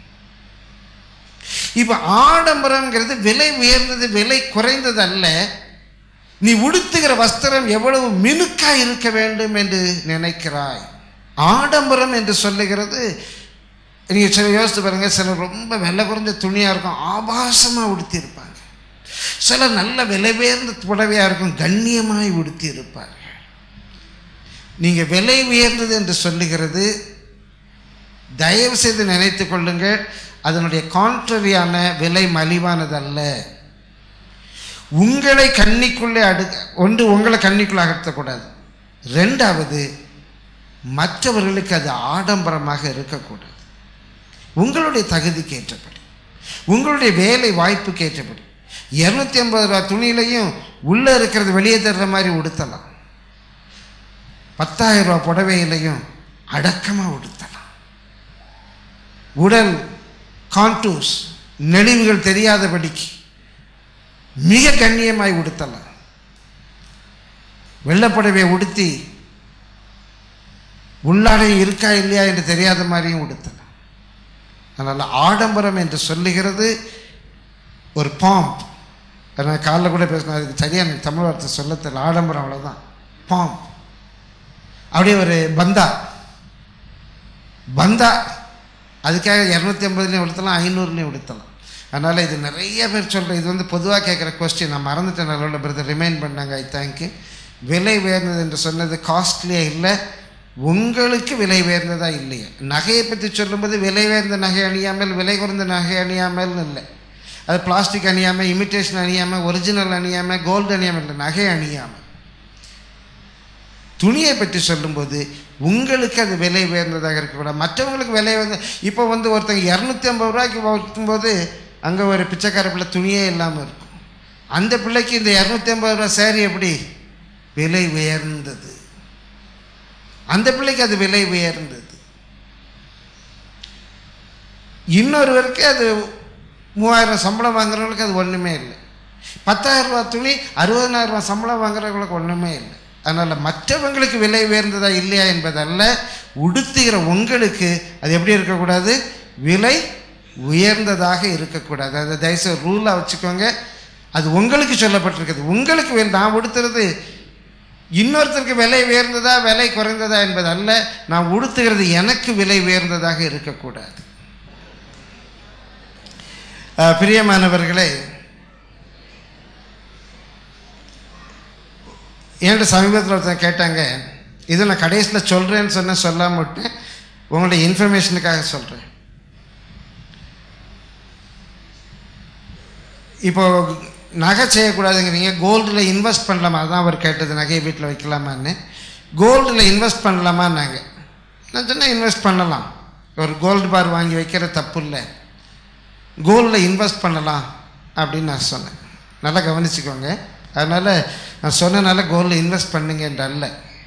இப்போ ஆடம்பரம்ங்கிறது விலை உயர்ந்தது விலை குறைந்தது அல்ல நீ உடுத்துகிற வஸ்திரம் எவ்வளவு மினுக்கா இருக்க வேண்டும் என்று நினைக்கிறாய் ஆடம்பரம் என்று சொல்லுகிறது நீங்கள் சில யோசித்து பாருங்க சிலர் ரொம்ப விலை குறைஞ்ச துணியாக இருக்கும் ஆபாசமாக உடுத்தியிருப்பாங்க சிலர் நல்ல விலை உயர்ந்த புடவையாக இருக்கும் கண்ணியமாய் உடுத்தி இருப்பார்கள் நீங்கள் விலை உயர்ந்தது என்று சொல்லுகிறது தயவு செய்து நினைத்து கொள்ளுங்கள் அதனுடைய கான்ட்ரரியான விலை மலிவானதல்ல உங்களை கண்ணிக்குள்ளே அடு ஒன்று உங்களை கண்ணிக்குள்ளே அகற்றக்கூடாது ரெண்டாவது மற்றவர்களுக்கு அது ஆடம்பரமாக இருக்கக்கூடாது உங்களுடைய தகுதிக்கு ஏற்றபடி உங்களுடைய வேலை வாய்ப்புக்கு ஏற்றபடி இரநூத்தி ஐம்பது ரூபா துணியிலையும் உள்ளே இருக்கிறது வெளியே தர்ற மாதிரி உடுத்தலாம் பத்தாயிரம் ரூபா புடவையிலையும் அடக்கமாக உடுத்தலாம் உடல் கான்டூஸ் நெளிவுகள் தெரியாதபடிக்கு மிக கண்ணியமாய் உடுத்தலாம் வெள்ளப்புடவை உடுத்தி உள்ளாடை இருக்கா இல்லையா என்று தெரியாத மாதிரியும் உடுத்தலாம் அதனால் ஆடம்பரம் என்று சொல்லுகிறது ஒரு பாம்ப் நான் காலைல கூட பேசினேன் அதுக்கு சரியாக எனக்கு தமிழ் வார்த்தை சொல்ல தெரியல ஆடம்பரம் அவ்வளோதான் பாம்ப் அப்படியே ஒரு பந்தா பந்தா அதுக்காக இரநூத்தி ஐம்பதுலேயும் உடுத்தலாம் ஐநூறுலேயும் உடுத்தலாம் அதனால் இது நிறைய பேர் சொல்கிறேன் இது வந்து பொதுவாக கேட்குற கொஸ்டின் நான் மறந்துட்டேன் நல்ல பிரதர் ரிமைண்ட் பண்ணாங்க ஐ தேங்க்யூ விலை உயர்ந்தது என்று சொன்னது காஸ்ட்லியாக இல்லை உங்களுக்கு விலை உயர்ந்ததா இல்லையா நகையை பற்றி சொல்லும்போது விலை உயர்ந்த நகை அணியாமல் விலை குறைந்த நகை அணியாமல்னு இல்லை அது பிளாஸ்டிக் அணியாமல் இமிட்டேஷன் அணியாமல் ஒரிஜினல் அணியாமல் கோல்டு அணியாமல் இல்லை நகை அணியாமல் துணியை பற்றி சொல்லும்போது உங்களுக்கு அது விலை உயர்ந்ததாக இருக்கக்கூடாது மற்றவங்களுக்கு விலை உயர்ந்த இப்போ வந்து ஒருத்தங்க இரநூத்தி ஐம்பது ரூபாய்க்கு வைக்கும்போது அங்கே ஒரு பிச்சைக்கார பிள்ளை துணியே இல்லாமல் இருக்கும் அந்த பிள்ளைக்கு இந்த இரநூத்தி ஐம்பது ரூபா சேரீ எப்படி விலை உயர்ந்தது அந்த பிள்ளைக்கு அது விலை உயர்ந்தது இன்னொருவருக்கு அது மூவாயிரம் சம்பளம் வாங்குறவங்களுக்கு அது ஒன்றுமே இல்லை பத்தாயிரம் ரூபா துணி அறுபதனாயிரம் ரூபா சம்பளம் வாங்குறவங்களுக்கு ஒன்றுமே இல்லை அதனால் மற்றவங்களுக்கு விலை உயர்ந்ததா இல்லையா என்பதல்ல உடுத்துகிற உங்களுக்கு அது எப்படி இருக்கக்கூடாது விலை உயர்ந்ததாக இருக்கக்கூடாது அதை தயவுசெய்து ரூலாக வச்சுக்கோங்க அது உங்களுக்கு சொல்லப்பட்டிருக்குது உங்களுக்கு வே- நான் உடுத்துறது இன்னொருத்தருக்கு விலை உயர்ந்ததா விலை குறைந்ததா என்பது அல்ல நான் உடுத்துகிறது எனக்கு விலை உயர்ந்ததாக இருக்கக்கூடாது அஹ், பிரியமானவர்களே என்கிட்ட சமீபத்தில் ஒருத்தர் கேட்டாங்க இதை நான் கடைசியில் சொல்கிறேன்னு சொன்னேன் சொல்லாம விட்டேன் உங்களுடைய இன்ஃபர்மேஷனுக்காக சொல்கிறேன் இப்போ நகை செய்யக்கூடாதுங்கிறீங்க கோல்டில் இன்வெஸ்ட் பண்ணலாமா அதான் அவர் கேட்டது நகையை வீட்டில் வைக்கலாமான்னு கோல்டில் இன்வெஸ்ட் பண்ணலாமா நாங்கள் நான் சொன்னேன் இன்வெஸ்ட் பண்ணலாம் ஒரு கோல்டு பார் வாங்கி வைக்கிற தப்பு இல்லை கோல்டில் இன்வெஸ்ட் பண்ணலாம் அப்படின்னு நான் சொன்னேன் நல்லா கவனிச்சுக்கோங்க அதனால் நான் சொன்னனால கோல்டில் இன்வெஸ்ட் பண்ணுங்க என்று அல்ல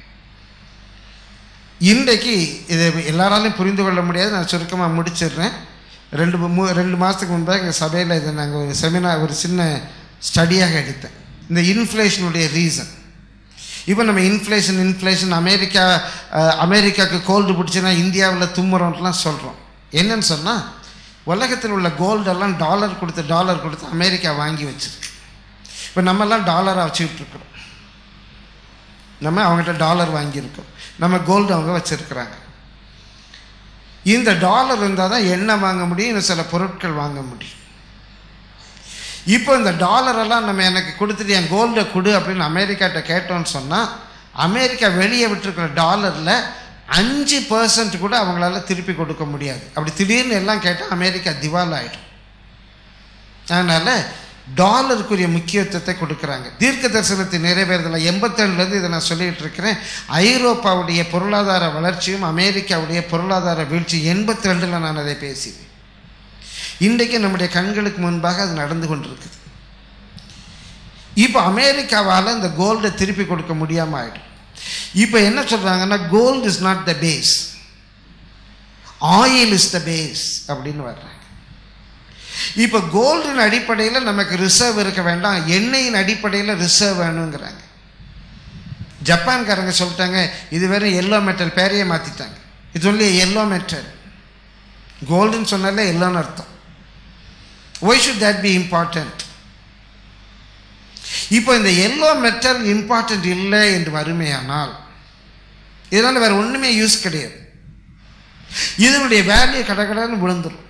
இன்றைக்கு இதை எல்லாராலையும் புரிந்து கொள்ள முடியாது நான் சுருக்கமாக முடிச்சிடுறேன் ரெண்டு மூ ரெண்டு மாதத்துக்கு முன்பாக எங்கள் சபையில் இதை நாங்கள் ஒரு செமினார் ஒரு சின்ன ஸ்டடியாக எடுத்தேன் இந்த இன்ஃப்ளேஷனுடைய ரீசன் இப்போ நம்ம இன்ஃப்ளேஷன் இன்ஃப்ளேஷன் அமெரிக்கா அஹ், அமெரிக்காவுக்கு கோல்டு பிடிச்சுன்னா இந்தியாவில் தும்முறோம்லாம் சொல்கிறோம் என்னன்னு சொன்னால் உலகத்தில் உள்ள கோல்டெல்லாம் டாலர் கொடுத்து டாலர் கொடுத்து அமெரிக்கா வாங்கி வச்சிருக்கு இப்போ நம்மெல்லாம் டாலராக வச்சுக்கிட்டு இருக்கிறோம் நம்ம அவங்ககிட்ட டாலர் வாங்கியிருக்கோம் நம்ம கோல்டு அவங்க வச்சுருக்குறாங்க இந்த டாலர் இருந்தால் தான் எண்ணெய் வாங்க முடியும் இன்னும் சில பொருட்கள் வாங்க முடியும் இப்போ இந்த டாலரெல்லாம் நம்ம எனக்கு கொடுத்துட்டு என் கோல்டை கொடு அப்படின்னு அமெரிக்காட்ட கேட்டோம்னு சொன்னால் அமெரிக்கா வெளியே விட்டுருக்கிற டாலரில் அஞ்சு பர்சன்ட் கூட அவங்களால திருப்பி கொடுக்க முடியாது அப்படி திடீர்னு எல்லாம் கேட்டால் அமெரிக்கா திவால் ஆகிடும் அதனால் டாலருக்குரிய முக்கியத்துவத்தை கொடுக்குறாங்க தீர்க்க தரிசனத்தை நிறைவேறதில் எண்பத்தேழுலேருந்து இதை நான் சொல்லிகிட்டு இருக்கிறேன் ஐரோப்பாவுடைய பொருளாதார வளர்ச்சியும் அமெரிக்காவுடைய பொருளாதார வீழ்ச்சி எண்பத்தி ரெண்டில் நான் அதை பேசினேன் இன்றைக்கு நம்முடைய கண்களுக்கு முன்பாக அது நடந்து கொண்டிருக்குது இப்போ அமெரிக்காவால் இந்த கோல்டை திருப்பி கொடுக்க முடியாமல் ஆயிடும் இப்போ என்ன சொல்கிறாங்கன்னா gold is not the base oil is the base அப்படின்னு வர்றாங்க இப்போ கோல்டின் அடிப்படையில் நமக்கு ரிசர்வ் இருக்க வேண்டாம் எண்ணெயின் அடிப்படையில் ரிசர்வ் வேணுங்கிறாங்க ஜப்பான்காரங்க சொல்லிட்டாங்க இது வெறும் எல்லோ மெட்டல் பேரையே மாற்றிட்டாங்க இது ஒன்லி எல்லோ மெட்டல் கோல்டுன்னு சொன்னாலே எல்லோன்னு அர்த்தம் why should that be important இப்போ இந்த எல்லோ மெட்டல் இம்பார்ட்டன்ட் இல்லை என்று வறுமையானால் இதனால் வேறு ஒன்றுமே யூஸ் கிடையாது இதனுடைய வேல்யூ கடகடன்னு விழுந்துடும்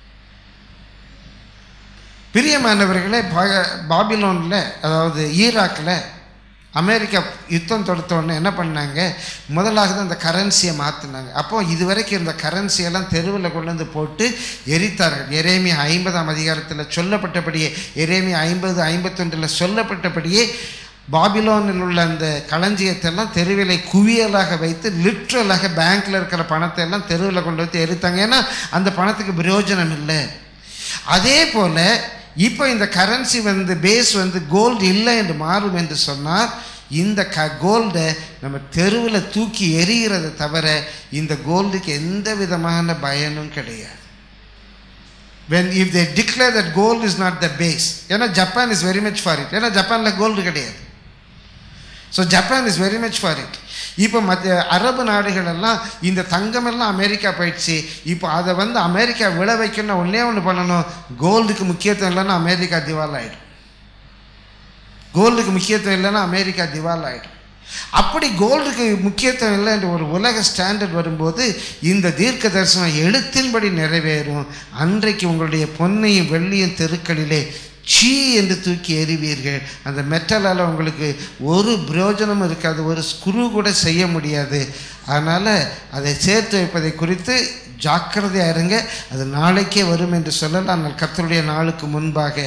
பிரியமானவர்களே பா- பாபிலோனில் அதாவது ஈராக்கில் அமெரிக்கா யுத்தம் தொடுத்த உடனே என்ன பண்ணாங்க முதலாக தான் அந்த கரன்சியை மாற்றினாங்க அப்போ இதுவரைக்கும் இருந்த கரன்சியெல்லாம் தெருவில் கொண்டு வந்து போட்டு எரித்தார்கள் எரேமியா ஐம்பதாம் அதிகாரத்தில் சொல்லப்பட்டபடியே எரேமியா ஐம்பது ஐம்பத்தொன்றில் சொல்லப்பட்டபடியே பாபிலோனில் உள்ள அந்த களஞ்சியத்தை எல்லாம் தெருவிலை குவியலாக வைத்து லிட்ரலாக பேங்க்ல இருக்கிற பணத்தை எல்லாம் தெருவில் கொண்டு வந்து எரித்தாங்க ஏன்னா அந்த பணத்துக்கு பிரயோஜனம் இல்லை அதே போல இப்போ இந்த கரன்சி வந்து பேஸ் வந்து கோல்டு இல்லை என்று மாறும் என்று சொன்னால் இந்த க கோல்டை நம்ம தெருவில் தூக்கி எறிகிறதை தவிர இந்த கோல்டுக்கு எந்த விதமான பயனும் கிடையாது when if they declare that gold is not the base ஏன்னா Japan is very much for it ஏன்னா ஜப்பானில் கோல்டு கிடையாது so Japan is very much for it இப்போ மற்ற அரபு நாடுகள் எல்லாம் இந்த தங்கம் எல்லாம் அமெரிக்கா போயிடுச்சு இப்போ அதை வந்து அமெரிக்கா விளை வைக்கணும்னா ஒன்றே ஒன்று பண்ணணும் கோல்டுக்கு முக்கியத்துவம் இல்லைன்னா அமெரிக்கா திவால் ஆகிடும் கோல்டுக்கு முக்கியத்துவம் இல்லைன்னா அமெரிக்கா திவால் ஆகிடும் அப்படி கோல்டுக்கு முக்கியத்துவம் இல்லை என்ற ஒரு உலக ஸ்டாண்டர்ட் வரும்போது இந்த தீர்க்க தரிசனம் எழுத்தின்படி நிறைவேறும் அன்றைக்கு உங்களுடைய பொன்னையும் வெள்ளியும் தெருக்களிலே சீ என்று தூக்கி எறிவீர்கள் அந்த மெட்டலால் உங்களுக்கு ஒரு பிரயோஜனமும் இருக்காது ஒரு ஸ்க்ரூ கூட செய்ய முடியாது அதனால் அதை சேர்த்து வைப்பதை குறித்து ஜாக்கிரதையாக இருங்க அது நாளைக்கே வரும் என்று சொல்லலாம் ஆனால் கர்த்தருடைய நாளுக்கு முன்பாக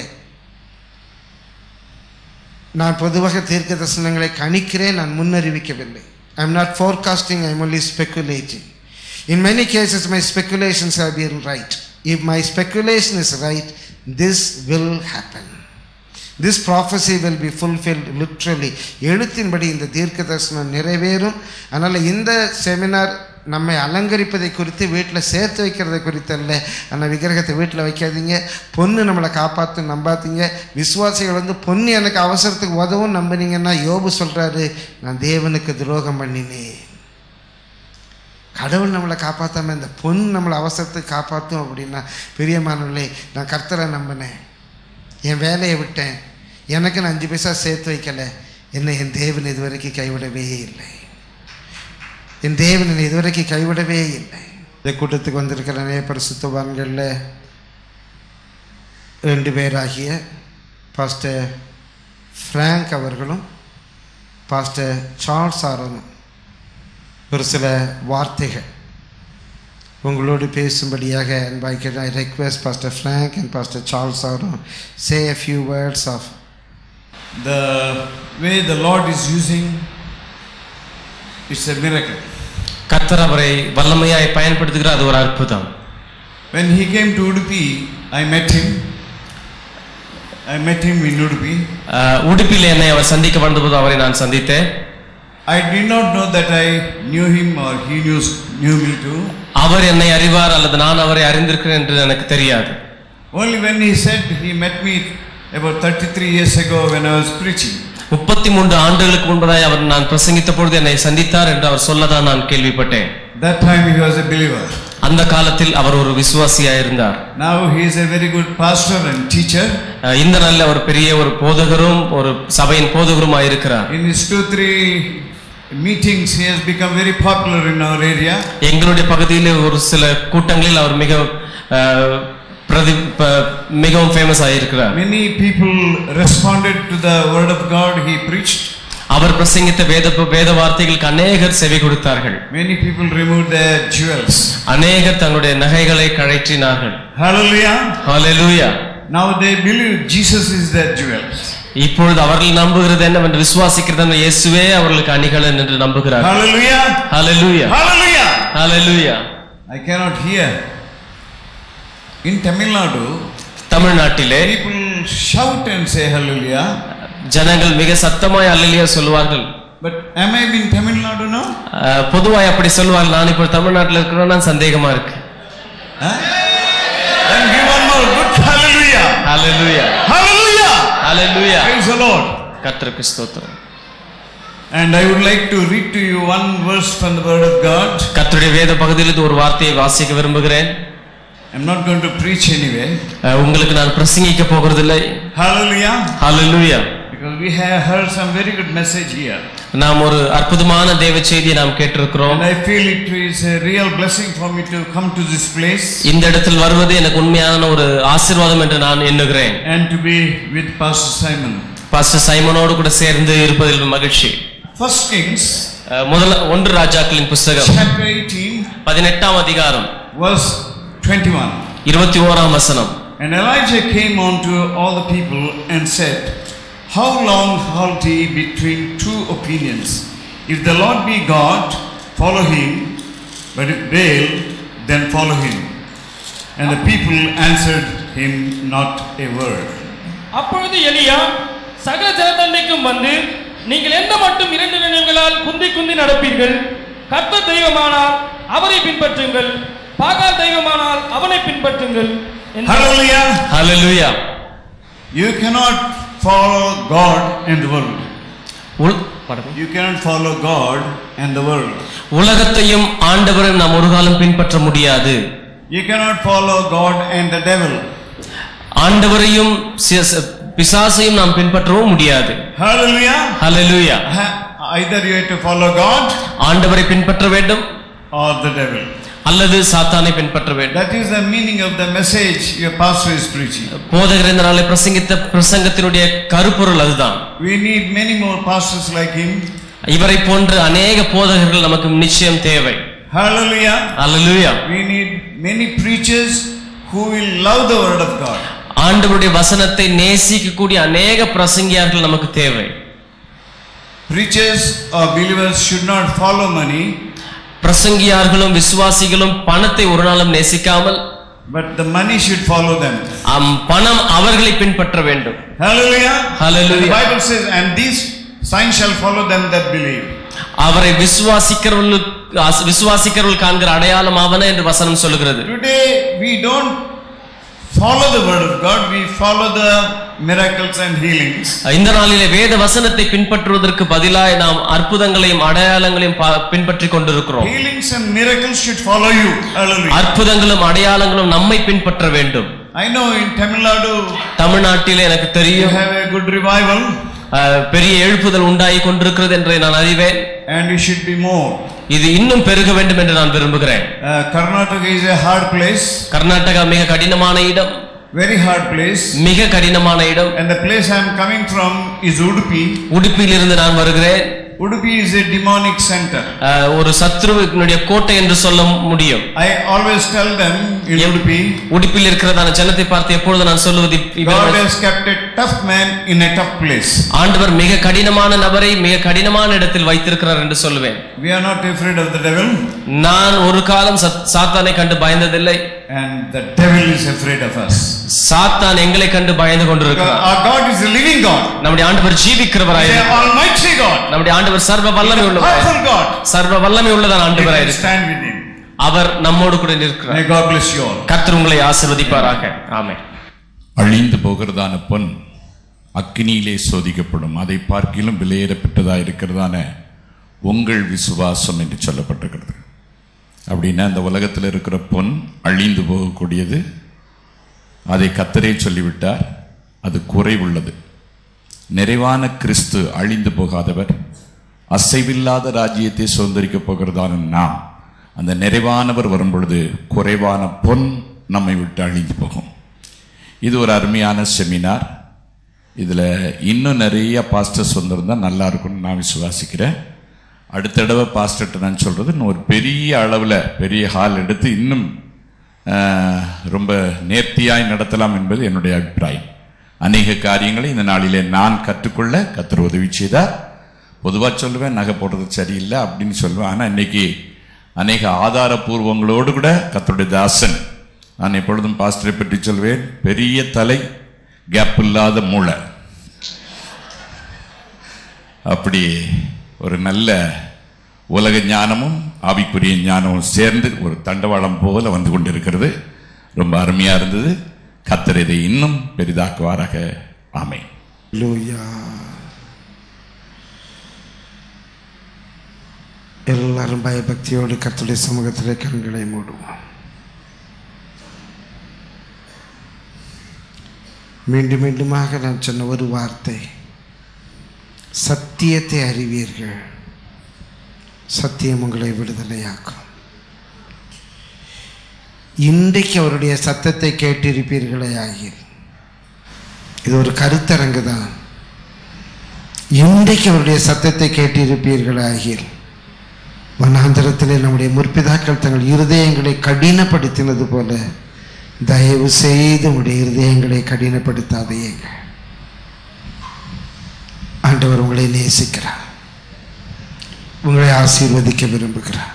நான் பொதுவாக தீர்க்க தரிசனங்களை கணிக்கிறேன் நான் முன்னறிவிக்கவில்லை I am not forecasting I am only speculating in many cases my speculations have been right if my speculation is right this will happen this prophecy will be fulfilled literally எழுத்தின்படி இந்த தீர்க்க தரிசனம் நிறைவேறும் அதனால் இந்த செமினார் நம்மை அலங்கரிப்பதை குறித்து வீட்டில் சேர்த்து வைக்கிறதை குறித்து அல்ல ஆனால் விக்கிரகத்தை வீட்டில் வைக்காதீங்க பொண்ணு நம்மளை காப்பாற்றும் நம்பாதீங்க விசுவாசிகள் வந்து பொண்ணு எனக்கு அவசரத்துக்கு உதவும் நம்பினீங்கன்னா யோபு சொல்கிறாரு நான் தேவனுக்கு துரோகம் பண்ணினேன் கடவுள் நம்மளை காப்பாற்றாம இந்த பொன் நம்மளை அவசரத்துக்கு காப்பாற்றும் அப்படின்னா பிரியமானவர்களே நான் கர்த்தரை நம்பினேன் என் வேலையை விட்டேன் எனக்கு நான் அஞ்சு பைசா சேர்த்து வைக்கலை என்னை என் தேவன் இதுவரைக்கும் கைவிடவே இல்லை என் தேவன் என்னை இதுவரைக்கும் கைவிடவே இல்லை இந்த கூட்டத்துக்கு வந்திருக்கிற நிறைய பரிசுத்தவான்களில் ரெண்டு பேராகிய பாஸ்டர் ஃப்ராங்க் அவர்களும் பாஸ்டர் சார்ல்ஸ் ஆரோனும் ஒரு சில வார்த்தைகள் உங்களோடு பேசும்படியாக அன்பாய்க்கிறேன் I request pastor Frank and pastor Charles Aaron say a few words of The way the Lord is using, it's a miracle. கர்த்தர் அவரை வல்லமையாய் பயன்படுத்துகிறார் அது ஒரு அற்புதம் When he came to Udupi, I met him. I met him in Udupi. அஹ், உடுப்பில் என்னை அவர் சந்திக்க வந்தபோது அவரை நான் சந்தித்தேன் I did not know that I knew him or he knew, knew me too. அவர் என்னை அறிவார் அல்லது நான் அவரை அறிந்திருக்கிறேன் என்று எனக்கு தெரியாது Only when he said he met me about 33 years ago when I was preaching. முப்பத்தி மூன்று ஆண்டுகளுக்கு முன்பதாய் அவர் நான் பிரசங்கித்த பொழுது என்னை சந்தித்தார் என்று அவர் சொல்லதான் நான் கேள்விப்பட்டேன் That time he was a believer. அந்த காலத்தில் அவர் ஒரு விசுவாசியாய் இருந்தார் Now he is a very good pastor and teacher. அஹ், இந்த நாளில் அவர் பெரிய ஒரு போதகரும் ஒரு சபையின் போதகருமாய் இருக்கிறார் In his two, three meetings, he has become very popular in our area. எங்களுடைய பகுதியில் ஒரு சில கூட்டங்களில் அவர் மிக அஹ், பிரதி ப- மிகவும் ஃபேமஸ் ஆகியிருக்கிறார் Many people responded to the word of God he preached. அவர் பிரசங்கித்த வேத வேத வார்த்தைகளுக்கு அநேகர் செவி கொடுத்தார்கள் Many people removed their jewels. அநேகர் தங்களுடைய நகைகளை கழற்றினார்கள் Hallelujah. Hallelujah Now they believe Jesus is their jewels. இப்பொழுது அவர்கள் நம்புகிறது என்னவென்று விசுவாசிக்கிறது என்ன? இயேசுவே அவர்களுக்கு அணிகலன் என்று நம்புகிறார்கள் Hallelujah. Hallelujah Hallelujah. Hallelujah I cannot hear. In Tamil Nadu, தமிழ்நாட்டிலே people shout and say hallelujah. ஜனங்கள் மிக சத்தமாய் அல்லலியா சொல்லுவார்கள் But am I in Tamil Nadu now? அஹ், பொதுவாய் அப்படி சொல்லுவார்கள் நான் இப்போ தமிழ்நாட்டில் இருக்கிறேன்னா சந்தேகமா இருக்கு Huh? Then give one more good hallelujah. Hallelujah Hallelujah. Hallelujah Praise the Lord. கர்த்தருக்கு ஸ்தோத்திரம் And I would like to read to you one verse from the Word of God. கர்த்தருடைய வேத பகுதியிலிருந்து ஒரு வார்த்தையை வாசிக்க விரும்புகிறேன் I'm not going to preach anyway. அஹ், உங்களுக்கு நான் பிரசங்கிக்க போகிறதில்லை Hallelujah. Hallelujah Because we have heard some very good message here. நாம் ஒரு அற்புதமான தேவ செய்தியை நாம் கேட்டிருக்கிறோம் And I feel it is a real blessing for me to come to this place இந்த இடத்தில் வருவது எனக்கு உண்மையான ஒரு ஆசீர்வாதம் என்று நான் எண்ணுகிறேன் and to be with Pastor Simon. Pastor சைமனோடு கூட சேர்ந்து இருப்பதில் மகிழ்ச்சி First Kings அஹ், முதல்ல ஒன்று ராஜாக்களின் புஸ்தகம் chapter 18 பதினெட்டாம் அதிகாரம் verse 21. இருபத்தி ஓராம் வசனம் And Elijah came unto all the people and said, How long halt ye between two opinions? If the Lord be God, follow him, but if Baal, then follow him. And the people answered him not a word. அப்பொழுது எலியா சகல ஜனதண்டைக்கும் வந்து நீங்கள் எந்த மட்டும் இரண்டு நினைவுகளால் குந்தி குந்தி நடப்பீர்கள் கர்த்தர் தெய்வமானால் அவரை பின்பற்றுங்கள் பாகால் தெய்வமானால் அவனை பின்பற்றுங்கள் என்றார். Hallelujah! Hallelujah You cannot follow God and the world. Ul- pardon. You cannot follow God and the world. உலகத்தையும் ஆண்டவரையும் நாம் ஒரு காலம் பின்பற்ற முடியாது You cannot follow God and the devil. ஆண்டவரையும் சி- சி- பிசாசையும் நாம் பின்பற்றவும் முடியாது Hallelujah! Hallelujah Ha- Either you have to follow God ஆண்டவரை பின்பற்ற வேண்டும் or the devil. அல்லது சாத்தானை பின்பற்ற வேண்டும் That is the meaning of the message your pastor is preaching. போதகர் இந்த நாளை பிரசங்கித்த பிரசங்கத்தினுடைய கருப்பொருள் அதுதான் We need many more pastors like him. இவரை போன்ற அநேக போதகர்கள் நமக்கு நிச்சயம் தேவை Hallelujah! Hallelujah We need many preachers who will love the word of God. ஆண்டவருடைய வசனத்தை நேசிக்கக்கூடிய அநேக பிரசங்கியார்கள் நமக்கு தேவை Preachers or believers should not follow money, பிரசங்கியார்களும் விசுவாசிகளும் பணத்தை ஒரு நாளும் நேசிக்காமல் but the money should follow them. அம் பணம் அவர்களை பின்பற்ற வேண்டும் Hallelujah! Hallelujah. The Bible says, and these signs shall follow them that believe. அவரை விசுவாசிக்கிறவர்களுக்கு விசுவாசிக்கிறவர்கள் காண்கிற அடையாளம் ஆவன என்று வசனம் சொல்லுகிறது Today we don't follow the word of God, we follow the miracles and healings. இந்த நாளிலே வேத வசனத்தை பின்பற்றுவதற்கு பதிலாய் நாம் அற்புதங்களையும் அடையாளங்களையும் பா- பின்பற்றிக் கொண்டிருக்கிறோம் Healings and miracles should follow you. Hallelujah. அற்புதங்களும் அடையாளங்களும் நம்மை பின்பற்ற வேண்டும் I know in Tamil Nadu தமிழ்நாட்டிலே எனக்கு you தெரியும் have a good revival அஹ், பெரிய எழுப்புதல் உண்டாகி கொண்டிருக்கிறது என்று நான் அறிவேன் and it should be more. இது இன்னும் பெருக வேண்டும் என்று நான் விரும்புகிறேன் Uh, Karnataka is a hard place, Karnataka மிக கடினமான இடம் very hard place. மிக கடினமான இடம் And the place I am coming from is Udupi. உடுப்பில் இருந்து நான் வருகிறேன் Udupi is a demonic center. அஹ், ஒரு சத்ருவினுடைய கோட்டை என்று சொல்ல முடியும் I always tell them in Yep. Udupi, உடுப்பில் இருக்கிறதான ஜனத்தை பார்த்து எப்பொழுது நான் சொல்லுவது இப்- God இவர்கள் has kept a tough man in a tough place. ஆண்டவர் மிக கடினமான நபரை மிக கடினமான இடத்தில் வைத்திருக்கிறார் என்று சொல்லுவேன் We are not afraid of the devil, நான் ஒரு காலம் சத்- சாத்தானை கண்டு பயந்ததில்லை and the devil is afraid of us. சாத்தான் எங்களை கண்டு பயந்து God- கொண்டிருக்கிறார் Our God is a living God, நம்முடைய ஆண்டவர் He is ஜீவிக்கிறவராய் an almighty God, நம்முடைய ஆண்டவர் சர்வ He வல்லமை is a உள்ளவராய் powerful God. சர்வ வல்லமை உள்ளதான் We ஆண்டவராய் can இருக்கிறார். stand with Him. அவர் நம்மோடு கூட நிற்கிறார் May God bless you all. கர்த்தர் உங்களை ஆசீர்வதிப்பாராக ஆமென் அழிந்து போகிறதான பொன் அக்கினியிலே சோதிக்கப்படும் அதை பார்க்கிலும் விலையேறப்பட்டதாக இருக்கிறதான உங்கள் விசுவாசம் என்று சொல்லப்பட்டிருக்கிறது அப்படின்னா இந்த உலகத்தில் இருக்கிற பொன் அழிந்து போகக்கூடியது அதை கத்தரே சொல்லிவிட்டார் அது குறைவுள்ளது நிறைவான கிறிஸ்து அழிந்து போகாதவர் அசைவில்லாத ராஜ்யத்தை சுதந்திரிக்கப் போகிறதான நாம் அந்த நிறைவானவர் வரும்பொழுது குறைவான பொன் நம்மை விட்டு அழிந்து போகும் இது ஒரு அருமையான செமினார் இதில் இன்னும் நிறைய பாஸ்டர்ஸ் வந்திருந்தால் நல்லா இருக்கும்னு நான் விசுவாசிக்கிறேன் அடுத்த தடவை பாஸ்டர்கிட்ட நான் சொல்கிறது இன்னும் ஒரு பெரிய அளவில் பெரிய ஹால் எடுத்து இன்னும் ஆஹ், ரொம்ப நேர்த்தியாய் நடத்தலாம் என்பது என்னுடைய அபிப்பிராயம் அநேக காரியங்களை இந்த நாளிலே நான் கற்றுக்கொள்ள கத்தர் உதவி செய்தார் பொதுவாக சொல்லுவேன் நகை போடுறது சரியில்லை அப்படின்னு சொல்லுவேன் ஆனால் இன்னைக்கு அநேக ஆதாரபூர்வங்களோடு கூட கத்தருடைய தாசன் நான் எப்பொழுதும் பாஸ்டரை பற்றி சொல்வேன் பெரிய தலை கேப் இல்லாத மூளை அப்படி ஒரு நல்ல உலக ஞானமும் ஆவிக்குரிய ஞானமும் சேர்ந்து ஒரு தண்டவாளம் போல வந்து கொண்டிருக்கிறது ரொம்ப அருமையா இருந்தது கத்தர் இதை இன்னும் பெரிதாக்குவாராக ஆமென் லூயா எல்லாரும் பயபக்தியோடு கர்த்தருடைய சமூகத்திலே கண்களை மூடுவோம் மீண்டும் மீண்டுமாக நான் சொன்ன ஒரு வார்த்தை சத்தியத்தை அறிவீர்கள் சத்தியம் உங்களை விடுதலையாக்கும் இன்றைக்கு அவருடைய சத்தத்தை கேட்டிருப்பீர்களே ஆகிய இது ஒரு கருத்தரங்கு தான் இன்றைக்கு அவருடைய சத்தத்தை கேட்டிருப்பீர்களாகில் வனாந்தரத்திலே நம்முடைய முற்பிதாக்கள் தங்கள் இருதயங்களை கடினப்படுத்தினது போல தயவு செய்து உங்களுடைய இருதயங்களை கடினப்படுத்தாதேங்க ஆண்டவர் உங்களை நேசிக்கிறார் உங்களை ஆசீர்வதிக்க விரும்புகிறார்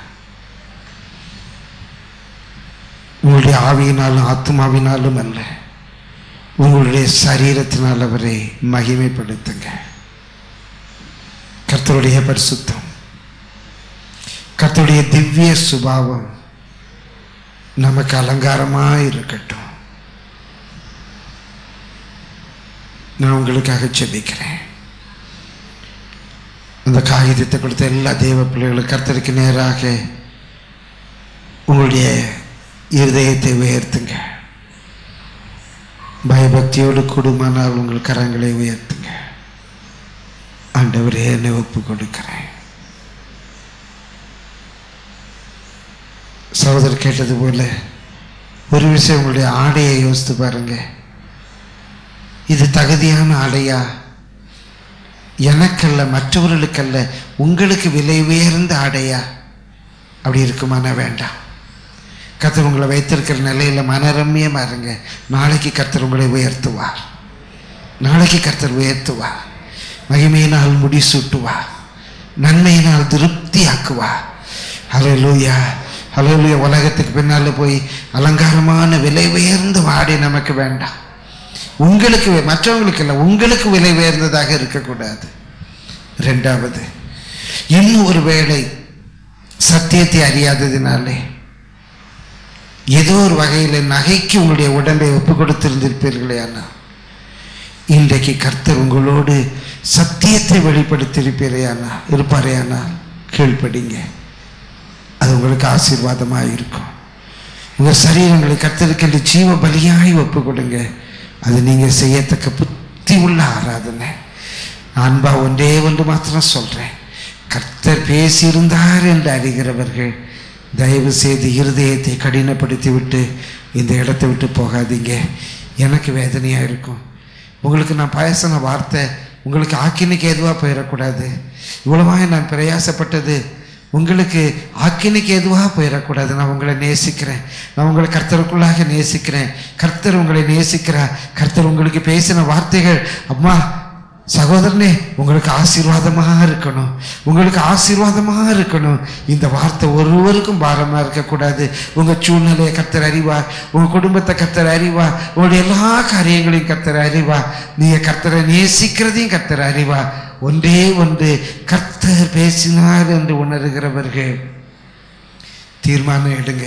உங்களுடைய ஆவியினாலும் ஆத்மாவினாலும் அல்ல உங்களுடைய சரீரத்தினால் அவரை மகிமைப்படுத்துங்க கர்த்தருடைய பரிசுத்தம் கர்த்தருடைய திவ்ய சுபாவம் நமக்கு அலங்காரமாக இருக்கட்டும் நான் உங்களுக்காக செபிக்கிறேன் அந்த காகிதத்தை கொடுத்த எல்லா தெய்வ பிள்ளைகளும் கர்த்தருக்கு நேராக உங்களுடைய இருதயத்தை உயர்த்துங்க பயபக்தியோடு கூடுமானால் உங்கள் கரங்களை உயர்த்துங்க ஆண்டவரே என்னை ஒப்பு கொடுக்கிறேன் சகோதரர் கேட்டது போல ஒரு விஷயம் உங்களுடைய ஆடையை யோசித்து பாருங்க இது தகுதியான ஆடையா எனக்கல்ல மற்றவர்களுக்கல்ல உங்களுக்கு விலை உயர்ந்த ஆடையா அப்படி இருக்குமானா வேண்டாம் கர்த்தர் உங்களை வைத்திருக்கிற நிலையில் மனரம்யமாக இருங்க நாளைக்கு கர்த்தர் உங்களை உயர்த்துவார் நாளைக்கு கர்த்தர் உயர்த்துவார் மகிமையினால் முடிசூட்டுவார் நன்மையினால் திருப்தி ஆக்குவார் ஹலோ லூயா ஹலோ லூயா உலகத்துக்கு பின்னால் போய் அலங்காரமான விலை உயர்ந்த வாடை நமக்கு வேண்டாம் உங்களுக்கு வே- மற்றவங்களுக்கு இல்லை உங்களுக்கு விலை உயர்ந்ததாக இருக்கக்கூடாது ரெண்டாவது இன்னும் ஒரு வேளை சத்தியத்தை அறியாததினாலே ஏதோ ஒரு வகையில் நகைக்கு உங்களுடைய உடம்பை ஒப்பு கொடுத்திருந்திருப்பீர்களே அண்ணா இன்றைக்கு கர்த்தர் உங்களோடு சத்தியத்தை வெளிப்படுத்தியிருப்பீரே அண்ணா இருப்பாரே அண்ணா கீழ்ப்படிங்க அது உங்களுக்கு ஆசீர்வாதமாக இருக்கும் உங்கள் சரீரங்களை கர்த்தருக்கென்று ஜீவ பலியாய் ஒப்பு கொடுங்க அது நீங்கள் செய்யத்தக்க புத்தி உள்ள ஆராதனை அன்பா ஒன்றே ஒன்று மாத்திரம் சொல்கிறேன் கர்த்தர் பேசியிருந்தார் என்று அறிகிறவர்கள் தயவு செய்து இருதயத்தை கடினப்படுத்தி விட்டு இந்த இடத்தை விட்டு போகாதீங்க எனக்கு வேதனையாக இருக்கும் உங்களுக்கு நான் பேசின வார்த்தை உங்களுக்கு ஆக்கினைக்கு எதுவாக போயிடக்கூடாது இவ்வளவாக நான் பிரயாசப்பட்டது உங்களுக்கு ஆக்கினைக்கு எதுவாக போயிடக்கூடாது நான் உங்களை நேசிக்கிறேன் நான் உங்களை கர்த்தருக்குள்ளாக நேசிக்கிறேன் கர்த்தர் உங்களை நேசிக்கிறார் கர்த்தர் உங்களுக்கு பேசின வார்த்தைகள் அம்மா சகோதரனே உங்களுக்கு ஆசீர்வாதமாக இருக்கணும் உங்களுக்கு ஆசீர்வாதமாக இருக்கணும் இந்த வார்த்தை ஒருவருக்கும் பாரமாக இருக்கக்கூடாது உங்கள் சூழ்நிலையை கர்த்தர் அறிவார் உங்கள் குடும்பத்தை கர்த்தர் அறிவார் உங்களுடைய எல்லா காரியங்களையும் கர்த்தர் அறிவார் நீங்கள் கர்த்தரை நேசிக்கிறதையும் கர்த்தர் அறிவார் ஒன்றே ஒன்று கர்த்தர் பேசினார் என்று உணர்கிறவர்கள் தீர்மானம் எடுங்க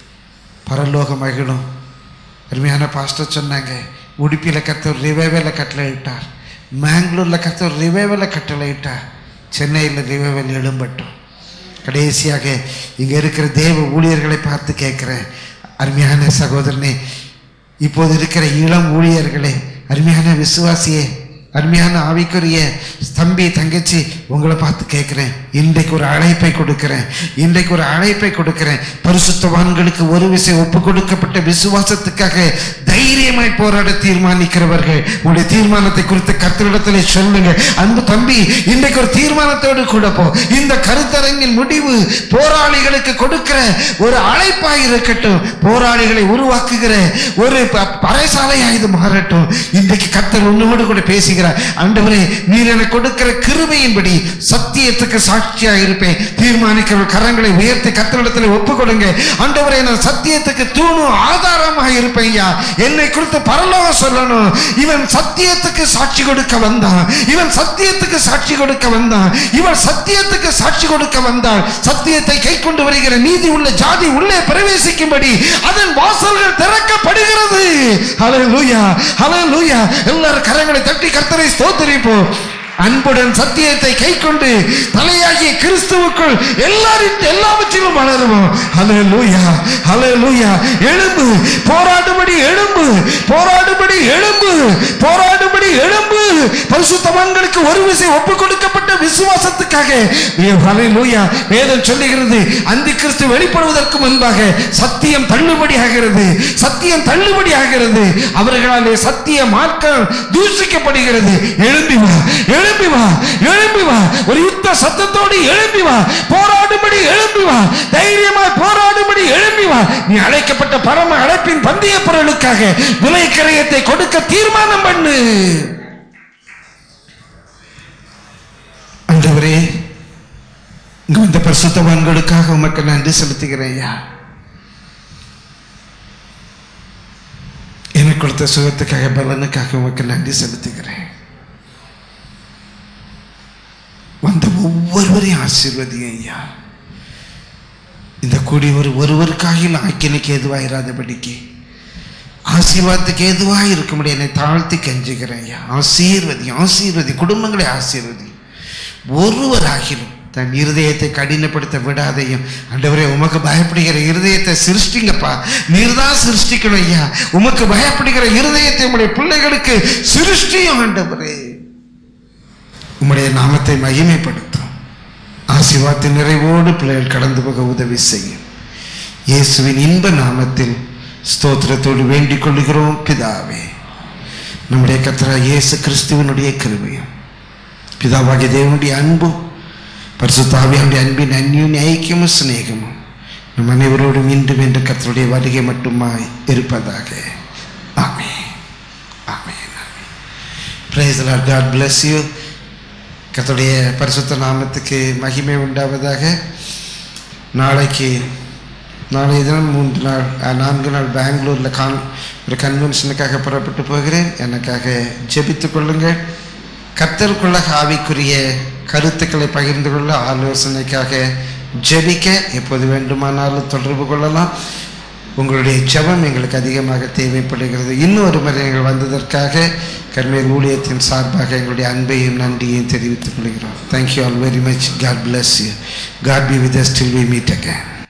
பரலோக மகிழும் அருமையான பாஸ்டர் சொன்னாங்க உடுப்பியில் கர்த்தர் ரிவைவில் கட்டளை இட்டார் மேங்களூரில் கர்த்தர் ரிவைவில் கட்டளை இட்டார் சென்னையில் ரிவைவில் எழும்பட்டும் கடைசியாக இங்கே இருக்கிற தேவ ஊழியர்களை பார்த்து கேட்குறேன் அருமையான சகோதரனே இப்போது இருக்கிற இளம் ஊழியர்களே அருமையான விசுவாசியே அருமையான ஆவிக்குரிய தம்பி தங்கச்சி உங்களை பார்த்து கேட்குறேன் இன்றைக்கு ஒரு அழைப்பை கொடுக்கிறேன் இன்றைக்கு ஒரு அழைப்பை கொடுக்கிறேன் பரிசுத்தவான்களுக்கு ஒரு விஷயம் ஒப்பு கொடுக்கப்பட்ட விசுவாசத்துக்காக தைரியமாய் போராட தீர்மானிக்கிறவர்கள் உங்களுடைய தீர்மானத்தை குறித்து கர்த்தரிடத்தில் சொல்லுங்க அன்பு தம்பி இன்றைக்கு ஒரு தீர்மானத்தோடு கூட போ இந்த கருத்தரங்கின் முடிவு போராளிகளுக்கு கொடுக்கிற ஒரு அழைப்பாய் இருக்கட்டும் போராளிகளை உருவாக்குகிற ஒரு ப- பறைசாலையா இது மாறட்டும் இன்றைக்கு கர்த்தர் உன்னோடு கூட பேசுகிறார் ஆண்டவரே நீர் எனக்கு கொடுக்கிற கிருபையின்படி சத்தியத்துக்கு சாட்சியா இருப்பேன் தீர்மானிக்கிற கரங்களை உயர்த்தி கர்த்தரிடத்தில் ஒப்பு கொடுங்க ஆண்டவரே நான் சத்தியத்துக்கு தூணும் ஆதாரமாக இருப்பேன் ஐயா என்னை குறித்து பரலோகம் சொல்லணும் இவன் சத்தியத்துக்கு சாட்சி கொடுக்க வந்தான் இவன் சத்தியத்துக்கு சாட்சி கொடுக்க வந்தான் இவன் சத்தியத்துக்கு சாட்சி கொடுக்க வந்தாள் சத்தியத்தை கை கொண்டு வருகிற நீதி உள்ள ஜாதி உள்ளே பிரவேசிக்கும்படி அதன் வாசல்கள் திறக்கப்படுகிறது ஹalleluya ஹalleluya எல்லாரும் கரங்களை தட்டி கர்த்தரை ஸ்தோத்திரிப்போம் அன்புடன் சத்தியத்தை கை கொண்டு தலையாகிய கிறிஸ்துவுக்குள் எல்லாரின் எல்லாவற்றிலும் வளருவோம் ஹalleluya ஹalleluya எழும்பு போராடும்படி எழும்பு போராடும்படி எழும்பு போராடும்படி எழும்பு பரிசுத்தவான்களுக்கு ஒரு விஷயம் ஒப்பு கொடுக்கப்பட்ட விசுவாசத்துக்காக ஹalleluya வேதம் சொல்லுகிறது அந்தி கிறிஸ்து வெளிப்படுவதற்கு முன்பாக சத்தியம் தள்ளுபடி ஆகிறது சத்தியம் தள்ளுபடி ஆகிறது அவர்களாலே சத்திய மார்க்கம் தூஷிக்கப்படுகிறது எழும்பி வா எழும்பி வா எழும்பி வா ஒரு யுத்த சத்தத்தோடு எழும்பி வா போராடும்படி எழும்பி வா தைரியமாய் போராடும்படி எழும்பி வா நீ அழைக்கப்பட்ட பரம அழைப்பின் பந்தய பொருளுக்காக விலை கிரயத்தை கொடுக்க தீர்மானம் பண்ணு ஆண்டவரே இங்க வந்த பரிசுத்தவான்களுக்காக உமக்கு நன்றி செலுத்துகிறேன் ஐயா எனக்கு கொடுத்த சுகத்துக்காக பலனுக்காக உமக்கு நன்றி செலுத்துகிறேன் வந்த ஒவ்வொருவரையும் ஆசீர்வதியும் ஐயா இந்த கூடி ஒரு ஒருவருக்காக ஆக்கினுக்கு எதுவாயிராதபடிக்கு ஆசீர்வாதத்துக்கு எதுவாக இருக்கும்படி என்னை தாழ்த்தி கெஞ்சுகிறேன் ஐயா ஆசீர்வதி ஆசீர்வதி குடும்பங்களை ஆசீர்வதி ஒருவராகிலும் தன் இருதயத்தை கடினப்படுத்த விடாதையும் ஆண்டவரே உமக்கு பயப்படுகிற இருதயத்தை சிருஷ்டிங்கப்பா நீர் தான் சிருஷ்டிக்கணும் ஐயா உமக்கு பயப்படுகிற இருதயத்தை உங்களுடைய பிள்ளைகளுக்கு சிருஷ்டியும் ஆண்டவரே உம்முடைய நாமத்தை மகிமைப்படுத்தும் ஆசீர்வாதத்தின் நிறைவோடு பிள்ளைகள் கடந்து போக உதவி செய்யும் இயேசுவின் இன்ப நாமத்தில் ஸ்தோத்திரத்தோடு வேண்டிக் கொள்கிறோம் பிதாவே நம்முடைய கத்தரா இயேசு கிறிஸ்துவனுடைய கிருபையும் பிதாவாகிய தேவனுடைய அன்பும் பரிசுத்தாவியானுடைய அன்பின் அந்யூன் ஐக்கியமும் சிநேகமும் நம் அனைவரோடும் இன்றும் என்று கத்தருடைய வருகை மட்டுமாய் இருப்பதாக ஆமே ஆமே praise Lord God bless you கர்த்தருடைய பரிசுத்த நாமத்துக்கு மகிமை உண்டாவதாக நாளைக்கு நாளைய தினம் மூன்று நாள் அஹ், நான்கு நாள் பெங்களூரில் கான் ஒரு கன்வென்ஷனுக்காக புறப்பட்டு போகிறேன் எனக்காக ஜெபித்துக் கொள்ளுங்கள் கத்தருக்குள்ள ஆவிக்குரிய கருத்துக்களை பகிர்ந்து கொள்ள ஆலோசனைக்காக ஜெபிக்க எப்போது வேண்டுமானாலும் தொடர்பு கொள்ளலாம் உங்களுடைய ஜெபம் எங்களுக்கு அதிகமாக தேவைப்படுகிறது இன்னும் ஒரு முறை எங்கள் வந்ததற்காக கர்மேல் ஊழியத்தின் சார்பாக எங்களுடைய அன்பையும் நன்றியையும் தெரிவித்துக் கொள்கிறோம் thank you all very much God bless you God be with us till we meet again